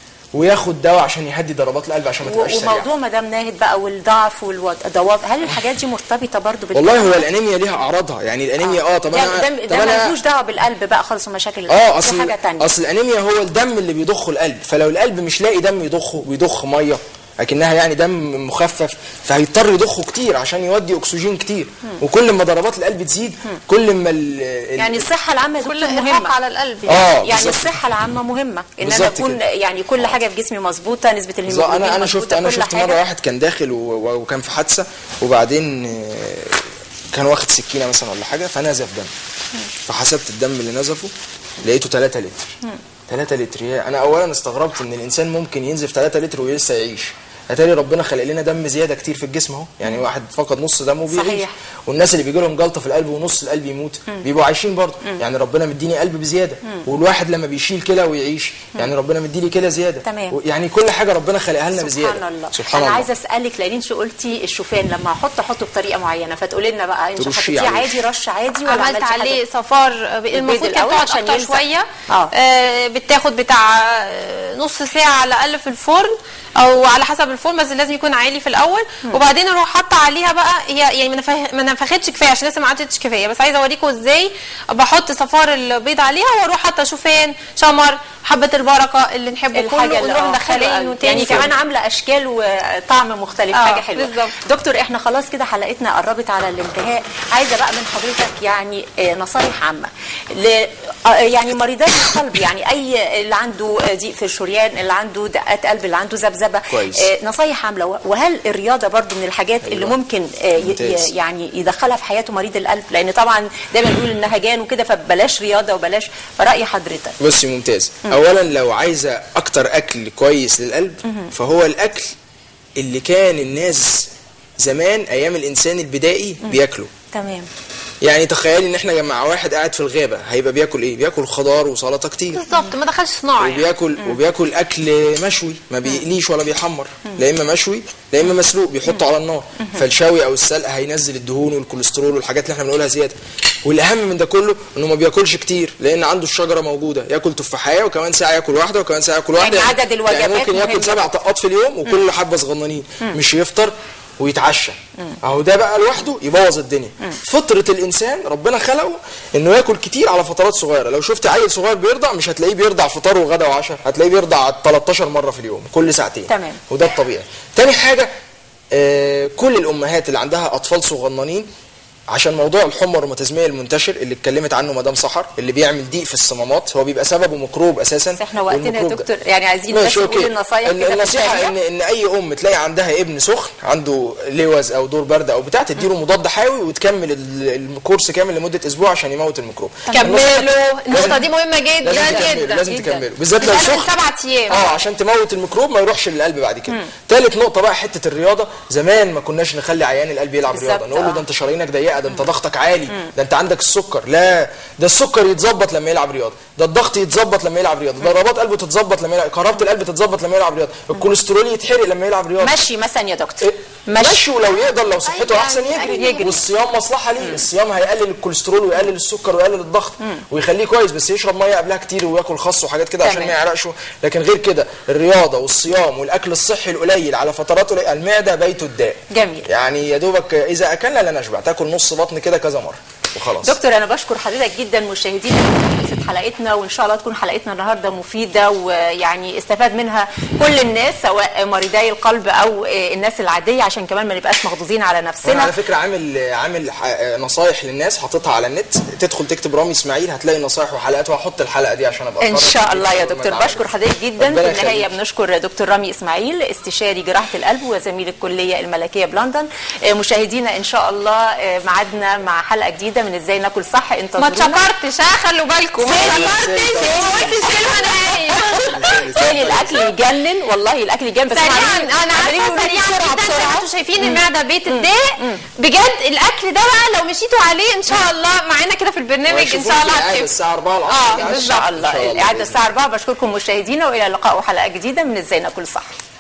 وياخد دواء عشان يهدي ضربات القلب عشان ما و- تبقاش سريعه وموضوع مدام ناهد بقى والضعف والضواف هل الحاجات دي مرتبطه برضو بال والله هو الانيميا ليها اعراضها يعني الانيميا اه طب يعني انا ده, طب ده انا ملوش دعوه بالقلب بقى خالص ومشاكل القلب اه دي اصل حاجه تانية اصل الانيميا هو الدم اللي بيضخه القلب فلو القلب مش لاقي دم يضخه بيضخ ميه لكنها يعني دم مخفف فهيضطر يضخه كتير عشان يودي اكسجين كتير وكل ما ضربات القلب تزيد كل ما ال ال- يعني الصحه العامه يا كل دكتور ارهاق مهمه على القلب اه يعني بالظبط. الصحه العامه مهمه ان انا بالظبط اكون كده. يعني كل حاجه في جسمي مظبوطه نسبه بالظبط. الهيموجلوبين انا انا شفت مظبوطة، انا كل شفت حاجة. مره واحد كان داخل و- و- وكان في حادثه وبعدين آه، كان واخد سكينه مثلا ولا حاجه فنزف دم فحسبت الدم اللي نزفه لقيته 3 لتر 3 لتر يا انا اولا استغربت ان الانسان ممكن ينزف 3 لتر ولسه يعيش اتاري ربنا خلق لنا دم زياده كتير في الجسم اهو يعني واحد فقد نص دمه بيعيش صحيح. والناس اللي بيجي لهم جلطه في القلب ونص القلب يموت بيبقوا عايشين برضه يعني ربنا مديني قلب بزياده والواحد لما بيشيل كلى ويعيش يعني ربنا مديني كلى زياده تمام. و- يعني كل حاجه ربنا خلقها لنا بزياده سبحان الله سبحان انا الله عايزه اسالك لان انت قلتي الشوفان لما احط احطه بطريقه معينه فتقولي لنا بقى انت ترشيه حطيتيه على عادي رش عادي ولا عملت عملتي عليه حاجة؟ صفار المفروض كانت الأول تقعد عشان اكتر يلزق. شويه آه. آه بتاخد بتاع آه، نص ساعه على الاقل في الفرن او على حسب الفرن بس لازم يكون عالي في الاول وبعدين اروح حاطه عليها بقى هي يعني ما نفخ- ما نفختش كفايه عشان لسه ما عدتش كفايه بس عايزه اوريكم ازاي بحط صفار البيض عليها واروح حاطه شوفان شمر حبه البركه اللي نحبه الحاجه كله اللي ونروح آه، حلوة مدخلينه قوي. تاني يعني في كمان عامله اشكال وطعم مختلف آه، حاجه حلوه بالظبط. دكتور احنا خلاص كده حلقتنا قربت على الانتهاء عايزه بقى من حضرتك يعني آه، نصايح عامه ل آه، يعني مريضات القلب يعني اي اللي عنده آه، ضيق في الشريان اللي عنده دقات قلب اللي عنده ذبذبه كويس. آه، نصايح عامله وهل الرياضه برضو من الحاجات اللي أيوة. ممكن آه، ي- ممتاز. ي- يعني يدخلها في حياته مريض القلب لان طبعا دايما بنقول النهجان وكده فبلاش رياضه وبلاش راي حضرتك بصي ممتاز اولا لو عايزه اكتر اكل كويس للقلب فهو الاكل اللي كان الناس زمان ايام الانسان البدائي بياكله تمام يعني تخيلي ان احنا مع واحد قاعد في الغابه هيبقى بياكل ايه بياكل خضار وسلطه كتير بالظبط ما دخلش صناعي يعني. وبياكل وبياكل اكل مشوي ما بيقليش ولا بيحمر لا اما مشوي لا اما مسلوق بيحطه على النار فالشوي او السلق هينزل الدهون والكوليسترول والحاجات اللي احنا بنقولها زياده والاهم من ده كله انه ما بياكلش كتير لان عنده الشجره موجوده ياكل تفاحيه وكمان ساعه ياكل واحده وكمان ساعه ياكل واحده يعني عدد الوجبات يعني ممكن مهم. ياكل سبع طقات في اليوم وكل حبه صغننين مش يفطر ويتعشى اهو ده بقى لوحده يبوظ الدنيا فطره الانسان ربنا خلقه انه ياكل كتير على فترات صغيره لو شفت عيل صغير بيرضع مش هتلاقيه بيرضع فطار وغدا وعشاء هتلاقيه بيرضع 13 مره في اليوم كل ساعتين تمام. وده الطبيعي تاني حاجه آه كل الامهات اللي عندها اطفال صغننين عشان موضوع الحمى الروماتيزميه المنتشر اللي اتكلمت عنه مدام سحر اللي بيعمل ضيق في الصمامات هو بيبقى سببه ميكروب اساسا بس احنا وقتنا يا والميكروب ده- دكتور يعني عايزين بس ماشي نقول اوكي النصايح ال- كده النصيحه بالسريع. ان ان اي ام تلاقي عندها ابن سخن عنده لوز او دور برد او بتاع تديله مضاد حيوي وتكمل ال- الكورس كامل لمده اسبوع عشان يموت الميكروب كملوا النقطه دي مهمه جدا لازم تكملوا جدا لازم جدا. تكملوا بالذات لو أقل من سخن سبعة ايام اه عشان تموت الميكروب ما يروحش للقلب بعد كده تالت نقطه بقى حته الرياضه زمان ما كناش نخلي عيان القلب يلعب بالظبط، رياضه نقول له آه. ده انت شرايينك ضيقه لا ده انت ضغطك عالي ده انت عندك السكر لا ده السكر يتظبط لما يلعب رياضه ده الضغط يتظبط لما يلعب رياضه ده ضربات قلبه تتظبط لما يلعب كهربه القلب تتظبط لما يلعب رياضه الكوليسترول يتحرق لما يلعب رياضه مشي مثلا يا دكتور مشي ولو يقدر لو صحته أيوة، احسن يعني يجري, يجري. والصيام مصلحه ليه الصيام هيقلل الكوليسترول ويقلل السكر ويقلل الضغط ويخليه كويس بس يشرب ميه قبلها كتير وياكل خس وحاجات كده عشان تمام. ما يعرقش لكن غير كده الرياضه والصيام والاكل الصحي القليل على فترات قليلة المعده بيت الداء جميل يعني يا دوبك اذا اكلنا لا نشبع تاكل نص بطن كده كذا مره وخلاص دكتور انا بشكر حضرتك جدا مشاهدينا خلصت حلقتنا وان شاء الله تكون حلقتنا النهارده مفيده ويعني استفاد منها كل الناس سواء مريضي القلب او الناس العاديه عشان كمان ما نبقاش مخضوضين على وانا نفسنا على فكره عامل عامل ح- نصايح للناس حاططها على النت تدخل تكتب رامي اسماعيل هتلاقي نصايح وحلقات وهحط الحلقه دي عشان ابقى ان أتفرج شاء الله يا وأتفرج دكتور من بشكر حضرتك جدا ربنا في النهايه يخليك. بنشكر دكتور رامي اسماعيل استشاري جراحه القلب وزميل الكليه الملكيه بلندن آه، مشاهدينا ان شاء الله آه، ميعادنا مع حلقه جديده من ازاي ناكل صح ما انتظرونا اتشكرتش ها خلوا بالكم ما سالي، اتشكرتش سالي. ما قلتش كلمه نهائيه سالي الاكل يجنن والله الاكل يجنن بس سريعا معلش، انا عمالين عارفه يقولوا سريعا بسرعة، جدا زي ما بسرعة. انتم شايفين المعده بيت الداء بجد الاكل ده بقى لو مشيتوا عليه ان شاء الله معانا كده في البرنامج ان شاء الله الإعادة هتخف الساعه 4 العصر اه العشاء. ان شاء الله إن شاء الاعاده الساعه 4 بشكركم مشاهدينا والى اللقاء وحلقه جديده من ازاي ناكل صح